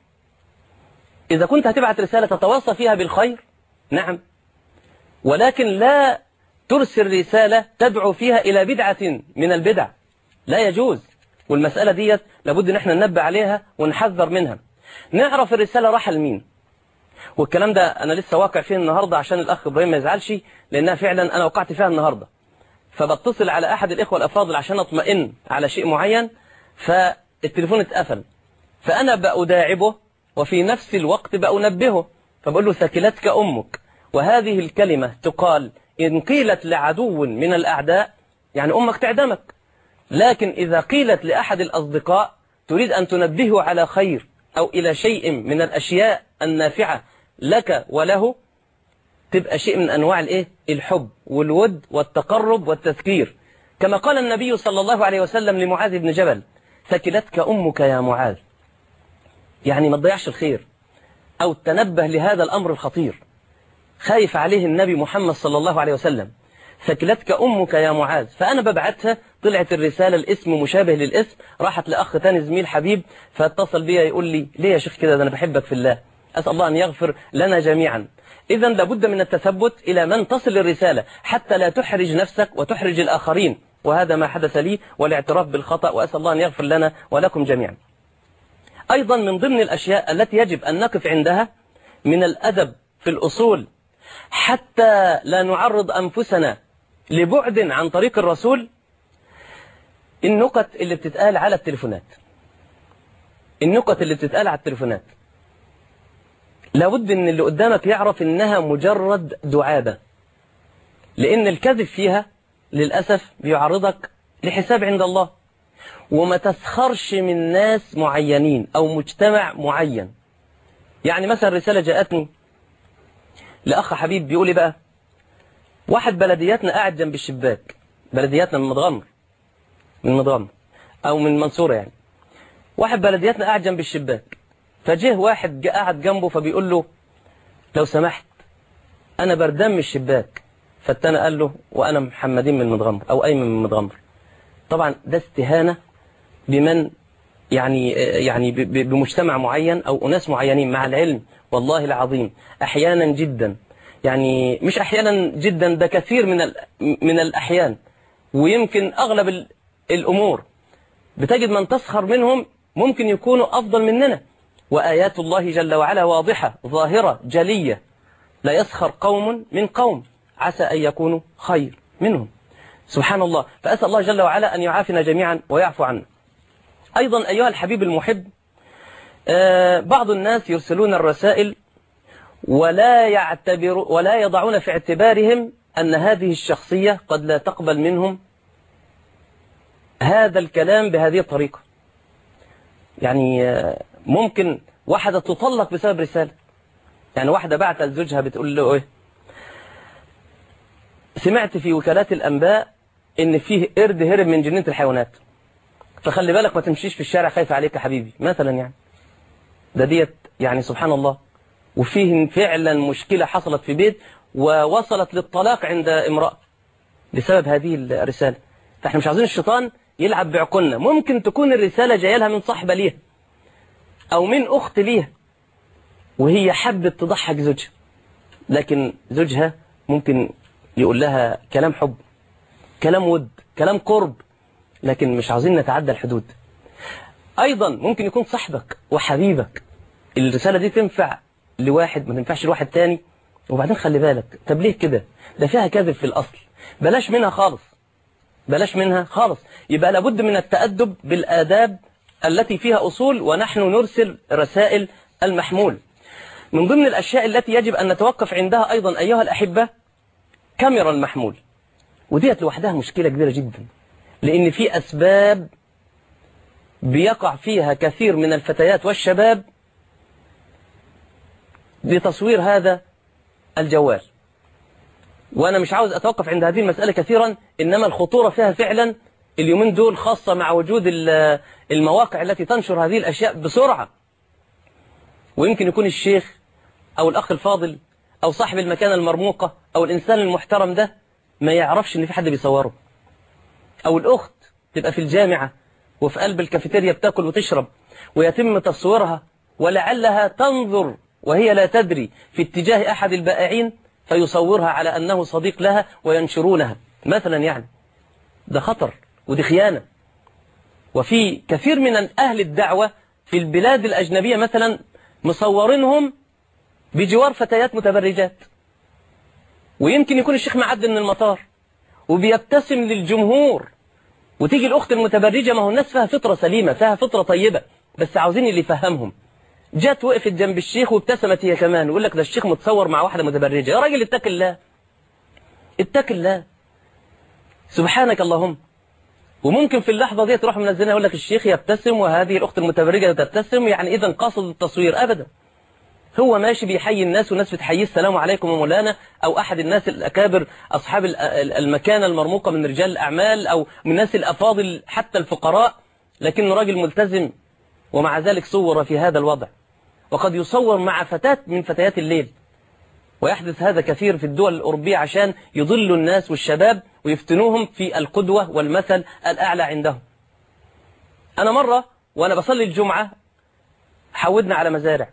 اذا كنت هتبعت رسالة تتواصى فيها بالخير نعم ولكن لا ترسل رسالة تدعو فيها الى بدعة من البدع لا يجوز والمسألة ديت لابد ان احنا ننبه عليها ونحذر منها نعرف الرسالة راح لمين والكلام ده انا لسه واقع فيه النهاردة عشان الاخ ابراهيم ما يزعلش لانها فعلا انا وقعت فيها النهاردة فبتصل على احد الاخوة الافاضل عشان اطمئن على شيء معين فالتليفون اتقفل فانا بأداعبه وفي نفس الوقت بأنبهه فبقول له ثكلتك امك وهذه الكلمة تقال ان قيلت لعدو من الاعداء يعني امك تعدمك لكن إذا قيلت لأحد الأصدقاء تريد أن تنبهه على خير أو إلى شيء من الأشياء النافعة لك وله تبقى شيء من أنواع الإيه؟ الحب والود والتقرب والتذكير كما قال النبي صلى الله عليه وسلم لمعاذ بن جبل ثكلتك أمك يا معاذ يعني ما تضيعش الخير أو تنبه لهذا الأمر الخطير خايف عليه النبي محمد صلى الله عليه وسلم ثكلتك أمك يا معاذ فأنا ببعتها طلعت الرسالة الاسم مشابه للاسم راحت لأخ تاني زميل حبيب فاتصل بيا يقول لي ليه يا شيخ كده ده أنا بحبك في الله أسأل الله أن يغفر لنا جميعا إذا لابد من التثبت إلى من تصل الرسالة حتى لا تحرج نفسك وتحرج الآخرين وهذا ما حدث لي والاعتراف بالخطأ وأسأل الله أن يغفر لنا ولكم جميعا أيضا من ضمن الأشياء التي يجب أن نقف عندها من الأدب في الأصول حتى لا نعرض أنفسنا لبعد عن طريق الرسول النقط اللي بتتقال على التليفونات النقط اللي بتتقال على التليفونات لابد ان اللي قدامك يعرف انها مجرد دعابة لان الكذب فيها للأسف بيعرضك لحساب عند الله وما تسخرش من ناس معينين او مجتمع معين يعني مثلا رسالة جاءتني لأخ حبيب بيقول لي بقى واحد بلدياتنا قاعد جنب الشباك بلدياتنا من متغمر من متغمر او من منصورة يعني واحد بلدياتنا قاعد جنب الشباك فجه واحد جا قاعد جنبه فبيقول له لو سمحت انا بردان من الشباك فالتاني قال له وانا محمدين من متغمر او ايمن من متغمر طبعا ده استهانة بمن يعني يعني ب- ب- بمجتمع معين او اناس معينين مع العلم والله العظيم احيانا جدا يعني مش احيانا جدا ده كثير من ال- من الاحيان ويمكن اغلب ال- الامور بتجد من تسخر منهم ممكن يكونوا افضل مننا وايات الله جل وعلا واضحه ظاهره جليه لا يسخر قوم من قوم عسى ان يكونوا خير منهم سبحان الله فاسال الله جل وعلا ان يعافنا جميعا ويعفو عنا ايضا ايها الحبيب المحب آه، بعض الناس يرسلون الرسائل ولا يعتبر ولا يضعون في اعتبارهم أن هذه الشخصية قد لا تقبل منهم هذا الكلام بهذه الطريقة يعني آه، ممكن واحدة تطلق بسبب رسالة يعني واحدة بعت لزوجها بتقول له ايه سمعت في وكالات الأنباء إن فيه قرد هرب من جنينة الحيوانات فخلي بالك ما تمشيش في الشارع خايف عليك يا حبيبي مثلا يعني ده ديت يعني سبحان الله وفيه فعلا مشكلة حصلت في بيت ووصلت للطلاق عند امرأة بسبب هذه الرسالة فاحنا مش عاوزين الشيطان يلعب بعقولنا ممكن تكون الرسالة جاية لها من صاحبة ليها أو من أخت ليها وهي حبت تضحك زوجها لكن زوجها ممكن يقول لها كلام حب كلام ود كلام قرب لكن مش عاوزين نتعدى الحدود أيضا ممكن يكون صاحبك وحبيبك الرسالة دي تنفع لواحد ما تنفعش لواحد تاني وبعدين خلي بالك طب ليه كده ده فيها كذب في الأصل بلاش منها خالص بلاش منها خالص يبقى لابد من التأدب بالآداب التي فيها أصول ونحن نرسل رسائل المحمول من ضمن الأشياء التي يجب أن نتوقف عندها أيضا أيها الأحبة كاميرا المحمول وديت لوحدها مشكلة كبيرة جدا لأن في أسباب بيقع فيها كثير من الفتيات والشباب لتصوير هذا الجوال وأنا مش عاوز أتوقف عند هذه المسألة كثيرا إنما الخطورة فيها فعلا اليومين دول خاصة مع وجود المواقع التي تنشر هذه الأشياء بسرعة ويمكن يكون الشيخ أو الأخ الفاضل أو صاحب المكانة المرموقة أو الإنسان المحترم ده ما يعرفش إن في حد بيصوره أو الأخت تبقى في الجامعة وفي قلب الكافيتيريا بتاكل وتشرب ويتم تصويرها ولعلها تنظر وهي لا تدري في اتجاه أحد البائعين فيصورها على أنه صديق لها وينشرونها مثلا يعني ده خطر ودي خيانة وفي كثير من أهل الدعوة في البلاد الأجنبية مثلا مصورينهم بجوار فتيات متبرجات ويمكن يكون الشيخ معدي من المطار وبيبتسم للجمهور وتيجي الأخت المتبرجة ما هو الناس فيها فطرة سليمة فيها فطرة طيبة بس عاوزين اللي يفهمهم جت وقفت جنب الشيخ وابتسمت هي كمان ويقول لك ده الشيخ متصور مع واحدة متبرجة يا راجل اتق الله اتق الله سبحانك اللهم وممكن في اللحظة دي تروح منزلها يقول لك الشيخ يبتسم وهذه الأخت المتبرجة تبتسم يعني إذا قصد التصوير أبدا هو ماشي بيحيي الناس والناس بتحييه السلام عليكم يا مولانا أو أحد الناس الأكابر أصحاب المكانة المرموقة من رجال الأعمال أو من الناس الأفاضل حتى الفقراء لكنه راجل ملتزم ومع ذلك صور في هذا الوضع وقد يصور مع فتاة من فتيات الليل ويحدث هذا كثير في الدول الأوروبية عشان يضلوا الناس والشباب ويفتنوهم في القدوة والمثل الأعلى عندهم أنا مرة وأنا بصلي الجمعة حودنا على مزارع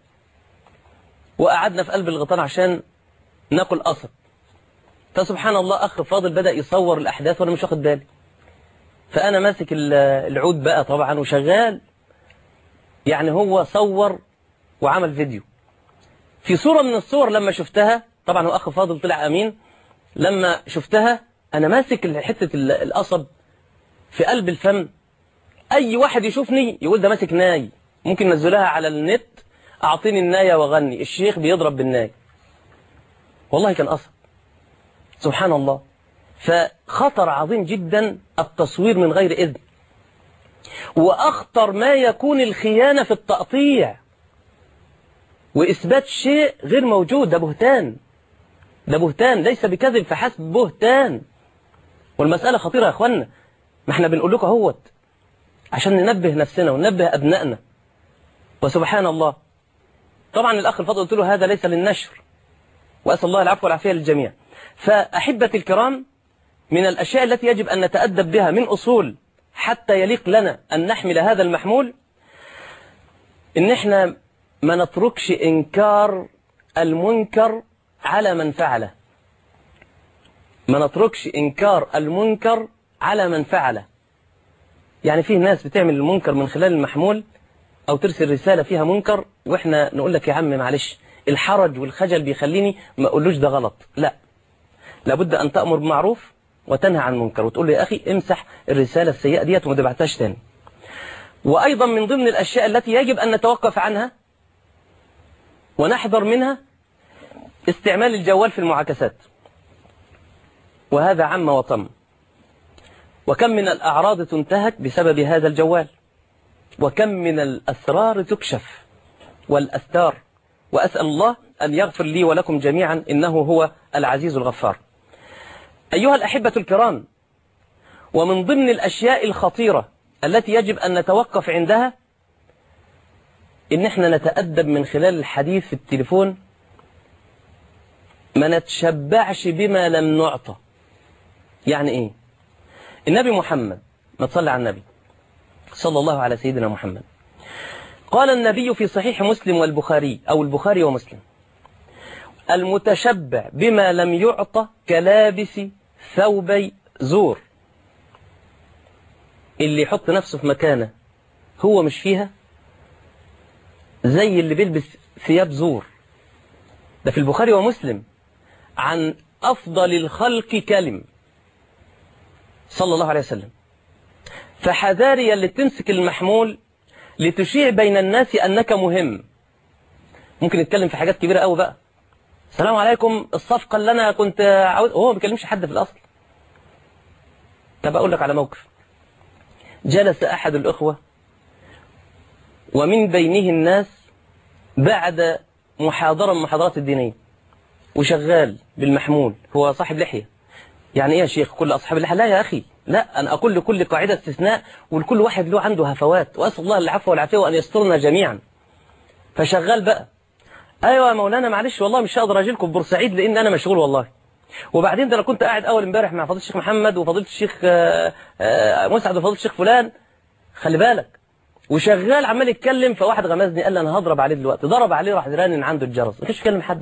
وقعدنا في قلب الغطان عشان ناكل قصب فسبحان الله أخ فاضل بدأ يصور الأحداث وأنا مش واخد بالي فأنا ماسك العود بقى طبعا وشغال يعني هو صور وعمل فيديو في صورة من الصور لما شفتها طبعا هو أخ فاضل طلع أمين لما شفتها أنا ماسك حتة القصب في قلب الفم أي واحد يشوفني يقول ده ماسك ناي ممكن نزلها على النت أعطيني الناية وغني الشيخ بيضرب بالناي والله كان قصب سبحان الله فخطر عظيم جدا التصوير من غير إذن وأخطر ما يكون الخيانة في التقطيع وإثبات شيء غير موجود ده بهتان ده بهتان ليس بكذب فحسب بهتان والمسألة خطيرة يا أخوانا ما احنا بنقول لكم اهوت عشان ننبه نفسنا وننبه أبنائنا وسبحان الله طبعا الأخ الفضل قلت له هذا ليس للنشر وأسأل الله العفو والعافية للجميع فأحبتي الكرام من الأشياء التي يجب أن نتأدب بها من أصول حتى يليق لنا أن نحمل هذا المحمول إن إحنا ما نتركش إنكار المنكر على من فعله ما نتركش إنكار المنكر على من فعله يعني فيه ناس بتعمل المنكر من خلال المحمول أو ترسل رسالة فيها منكر وإحنا نقول لك يا عم معلش الحرج والخجل بيخليني ما أقولوش ده غلط لا لابد أن تأمر بمعروف وتنهى عن منكر وتقول له يا أخي امسح الرسالة السيئة ديت وما تبعتهاش تاني وأيضا من ضمن الأشياء التي يجب أن نتوقف عنها ونحذر منها استعمال الجوال في المعاكسات وهذا عم وطم وكم من الأعراض تنتهك بسبب هذا الجوال وكم من الأسرار تكشف والأستار وأسأل الله أن يغفر لي ولكم جميعا إنه هو العزيز الغفار أيها الأحبة الكرام ومن ضمن الأشياء الخطيرة التي يجب أن نتوقف عندها إن احنا نتأدب من خلال الحديث في التليفون ما نتشبعش بما لم نعطى يعني إيه النبي محمد ما تصلي على النبي صلى الله على سيدنا محمد قال النبي في صحيح مسلم والبخاري أو البخاري ومسلم المتشبع بما لم يعطى كلابس ثوبي زور اللي يحط نفسه في مكانه هو مش فيها زي اللي بيلبس ثياب زور ده في البخاري ومسلم عن أفضل الخلق كلم صلى الله عليه وسلم فحذاري اللي تمسك المحمول لتشيع بين الناس أنك مهم ممكن يتكلم في حاجات كبيرة قوي بقى السلام عليكم الصفقة اللي أنا كنت عاوز هو ما بيكلمش حد في الأصل طب أقول لك على موقف جلس أحد الأخوة ومن بينه الناس بعد محاضرة من المحاضرات الدينية وشغال بالمحمول هو صاحب لحية يعني ايه يا شيخ كل أصحاب اللحية لا يا أخي لا أنا أقول لكل قاعدة استثناء ولكل واحد له عنده هفوات وأسأل الله العفو والعافية وأن يسترنا جميعا فشغال بقى أيوة يا مولانا معلش والله مش هقدر أجيلكم بورسعيد لأن أنا مشغول والله وبعدين ده أنا كنت قاعد أول امبارح مع فضيلة الشيخ محمد وفضيلة الشيخ آه، آه، مسعد وفضيلة الشيخ فلان خلي بالك وشغال عمال يتكلم فواحد غمزني قال لي انا هضرب عليه دلوقتي ضرب عليه راح رانن عنده الجرس ما كانش يكلم حد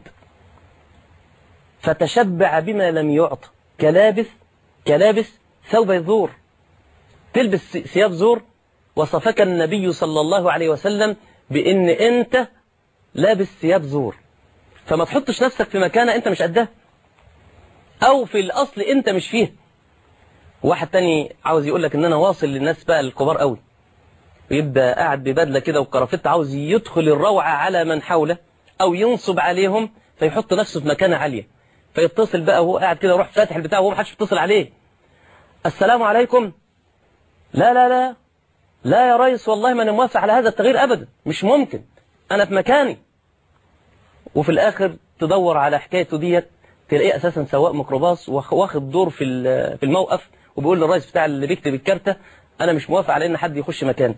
فتشبع بما لم يعطى كلابس كلابس ثوب الزور تلبس ثياب زور وصفك النبي صلى الله عليه وسلم بان انت لابس ثياب زور فما تحطش نفسك في مكانه انت مش قدها او في الاصل انت مش فيه واحد تاني عاوز يقول لك ان انا واصل للناس بقى الكبار قوي ويبقى قاعد ببدله كده وكرافته عاوز يدخل الروعه على من حوله او ينصب عليهم فيحط نفسه في مكانه عاليه فيتصل بقى وهو قاعد كده يروح فاتح البتاع وهو محدش يتصل عليه السلام عليكم لا لا لا لا يا ريس والله ما انا موافق على هذا التغيير ابدا مش ممكن انا في مكاني وفي الاخر تدور على حكايته ديت تلاقيه اساسا سواق ميكروباص واخ- واخد دور في ال- في الموقف وبيقول للرئيس بتاع اللي بيكتب الكارته انا مش موافق على ان حد يخش مكاني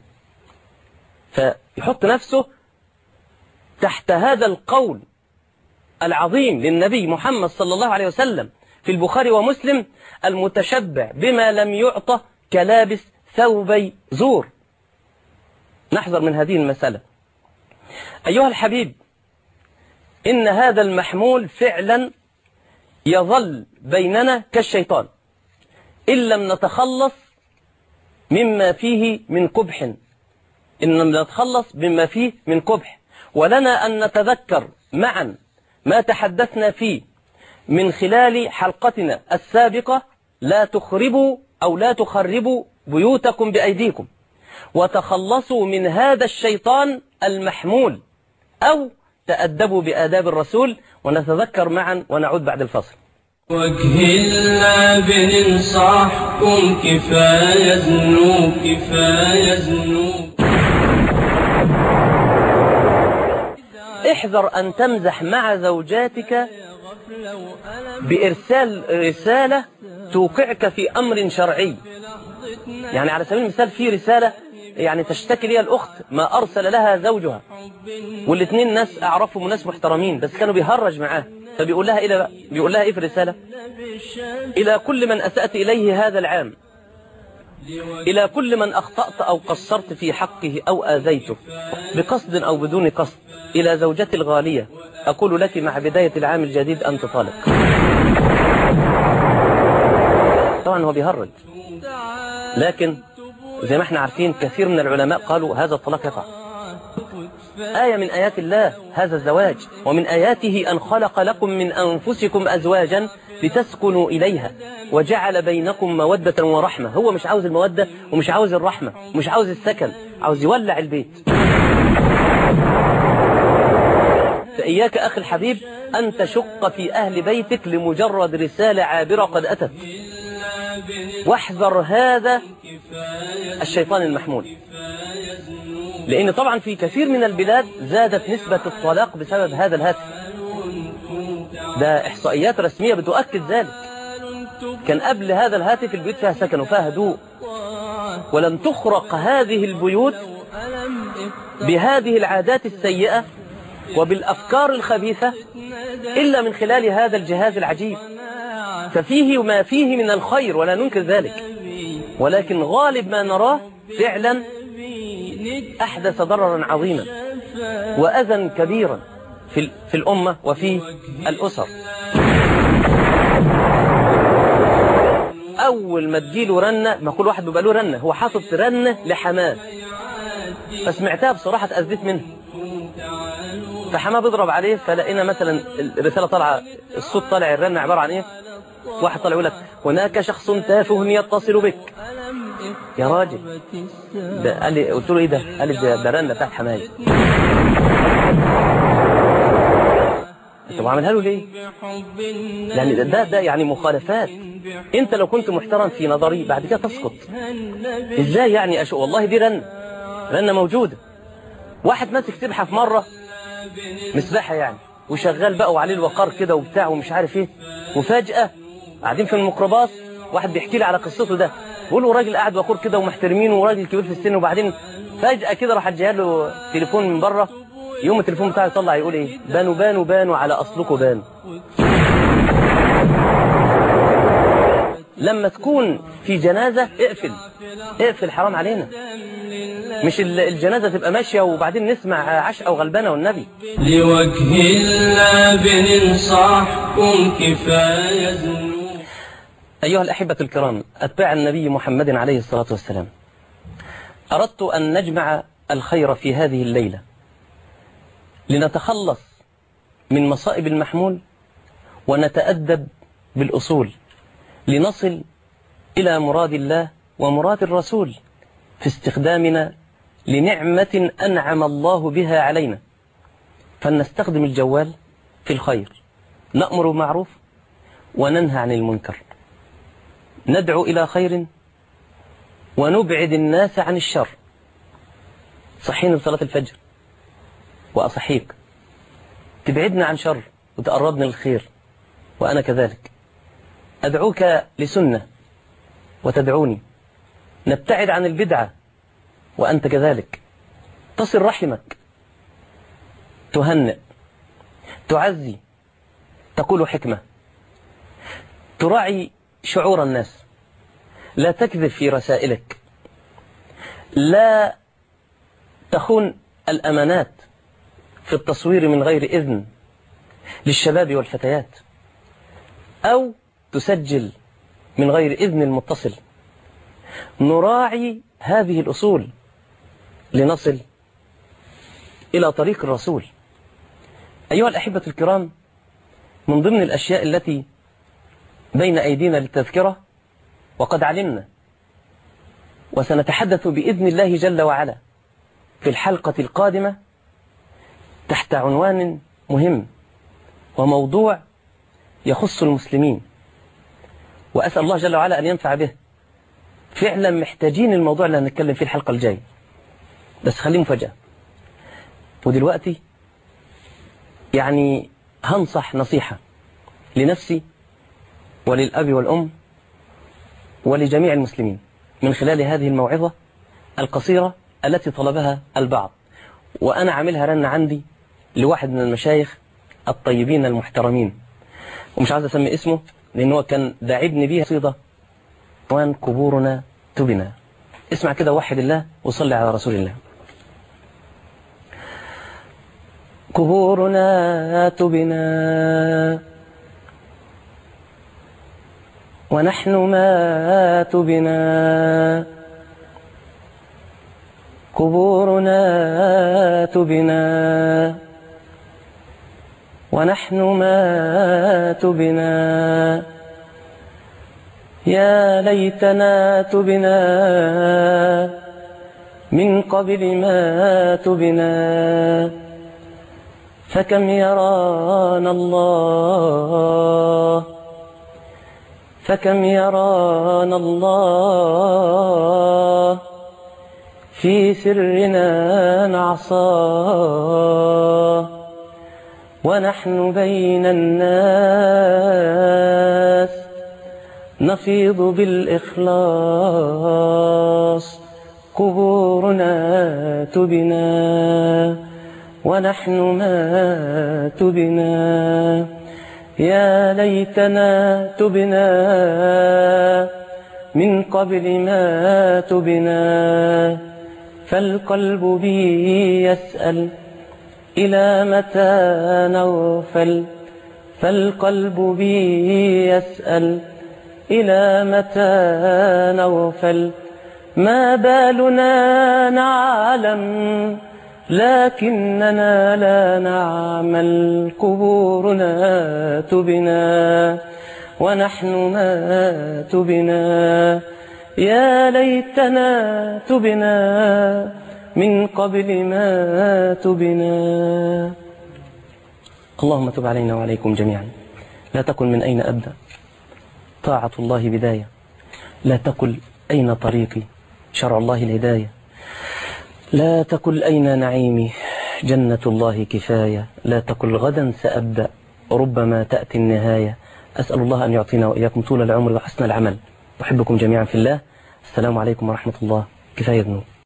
فيحط نفسه تحت هذا القول العظيم للنبي محمد صلى الله عليه وسلم في البخاري ومسلم المتشبع بما لم يعطى كلابس ثوبي زور نحذر من هذه المسألة أيها الحبيب إن هذا المحمول فعلا يظل بيننا كالشيطان إن لم نتخلص مما فيه من قبح إن لم نتخلص مما فيه من قبح ولنا أن نتذكر معا ما تحدثنا فيه من خلال حلقتنا السابقة لا تخربوا أو لا تخربوا بيوتكم بأيديكم وتخلصوا من هذا الشيطان المحمول أو تأدبوا بآداب الرسول ونتذكر معا ونعود بعد الفصل وجه الله بننصحكم كفاية ذنوب كفاية ذنوب احذر أن تمزح مع زوجاتك بإرسال رسالة توقعك في أمر شرعي يعني على سبيل المثال في رسالة يعني تشتكي لي الأخت ما أرسل لها زوجها والاثنين ناس أعرفهم ناس محترمين بس كانوا بيهرج معاه فبيقول لها إيه بقى بيقول لها إيه في الرسالة إلى كل من أسأت إليه هذا العام إلى كل من أخطأت أو قصرت في حقه أو آذيته بقصد أو بدون قصد إلى زوجتي الغالية أقول لك مع بداية العام الجديد أنت طالق طبعا هو بيهرج لكن زي ما احنا عارفين كثير من العلماء قالوا هذا الطلاق يقع آية من آيات الله هذا الزواج ومن آياته أن خلق لكم من أنفسكم أزواجا لتسكنوا إليها وجعل بينكم مودة ورحمة هو مش عاوز المودة ومش عاوز الرحمة ومش عاوز السكن عاوز يولع البيت فإياك أخي الحبيب أن تشق في أهل بيتك لمجرد رسالة عابرة قد أتت واحذر هذا الشيطان المحمول لأن طبعا في كثير من البلاد زادت نسبة الطلاق بسبب هذا الهاتف ده إحصائيات رسمية بتؤكد ذلك كان قبل هذا الهاتف البيوت فيها سكن وفيها هدوء ولم تخرق هذه البيوت بهذه العادات السيئة وبالأفكار الخبيثة إلا من خلال هذا الجهاز العجيب ففيه ما فيه من الخير ولا ننكر ذلك ولكن غالب ما نراه فعلا أحدث ضررا عظيما وأذى كبيرا في, في الأمة وفي الأسر أول ما تجيله رنة ما كل واحد بيبقى له رنة هو حاطط رنة لحماه فسمعتها بصراحة اتأذيت منها فحماه بيضرب عليه فلقينا مثلا الرسالة طالعة الصوت طالع الرنة عبارة عن ايه واحد طالع يقول لك هناك شخص تافه يتصل بك يا راجل ده قال لي قلت له ايه ده قال لي ده, ده رنة بتاعت حماية طب عملها له ليه بحب لان ده, ده ده يعني مخالفات انت لو كنت محترم في نظري بعد كده تسقط النبي ازاي يعني أشو والله دي رنة رنة موجودة واحد ماسك سبحة في مرة مسبحة يعني وشغال بقى وعليه الوقار كده وبتاع ومش عارف ايه وفجأة قاعدين في الميكروباص واحد بيحكي لي على قصته ده بيقول له راجل قاعد وقور كده ومحترمينه وراجل كبير في السن وبعدين فجأة كده راح جاي له تليفون من بره يوم التليفون بتاعه يطلع يقول ايه بانوا بانوا بانوا على اصلكم بانوا لما تكون في جنازة اقفل اقفل حرام علينا مش ال- الجنازة تبقى ماشية وبعدين نسمع عشقة وغلبانة والنبي لوجه الله بننصحكم كفاية ذنوب أيها الأحبة الكرام أتباع النبي محمد عليه الصلاة والسلام أردت أن نجمع الخير في هذه الليلة لنتخلص من مصائب المحمول ونتأدب بالأصول لنصل إلى مراد الله ومراد الرسول في استخدامنا لنعمة أنعم الله بها علينا فلنستخدم الجوال في الخير نأمر بالمعروف وننهى عن المنكر ندعو إلى خير ونبعد الناس عن الشر صحينا لصلاة الفجر وأصحيك تبعدنا عن شر وتقربنا للخير وأنا كذلك أدعوك لسنة وتدعوني نبتعد عن البدعة وأنت كذلك تصل رحمك تهنئ تعزي تقول حكمة تراعي شعور الناس لا تكذب في رسائلك لا تخون الأمانات في التصوير من غير إذن للشباب والفتيات أو تسجل من غير إذن المتصل نراعي هذه الأصول لنصل إلى طريق الرسول أيها الأحبة الكرام من ضمن الأشياء التي بين أيدينا للتذكرة وقد علمنا وسنتحدث بإذن الله جل وعلا في الحلقة القادمة تحت عنوان مهم وموضوع يخص المسلمين وأسأل الله جل وعلا أن ينفع به فعلا محتاجين الموضوع اللي هنتكلم فيه الحلقة الجاية بس خليه مفاجأة ودلوقتي يعني هنصح نصيحة لنفسي وللأب والأم ولجميع المسلمين من خلال هذه الموعظة القصيرة التي طلبها البعض وأنا عاملها رن عندي لواحد من المشايخ الطيبين المحترمين ومش عايز أسمي اسمه لأن هو كان داعبني بيها قصيدة وان قبورنا تبنا اسمع كده وحد الله وصلي على رسول الله قبورنا تبنا ونحن مات بنا قبورنا تبنا ونحن مات بنا يا ليتنا تبنا من قبل ما تبنا فكم يرانا الله فكم يرانا الله في سرنا نعصاه ونحن بين الناس نفيض بالإخلاص قبورنا تبنا ونحن مات بنا يا ليتنا تبنا من قبل ما تبنا فالقلب بي يسأل إلى متى نغفل فالقلب بي يسأل إلى متى نغفل ما بالنا نعلم لكننا لا نعمل قبورنا تبنا ونحن ما تبنا يا ليتنا تبنا من قبل ما تبنا اللهم تب علينا وعليكم جميعا لا تقل من أين أبدأ طاعة الله بداية لا تقل أين طريقي شرع الله الهداية لا تقل أين نعيمي جنة الله كفاية لا تقل غدا سأبدأ ربما تأتي النهاية أسأل الله أن يعطينا وإياكم طول العمر وحسن العمل أحبكم جميعا في الله السلام عليكم ورحمة الله كفاية ذنوب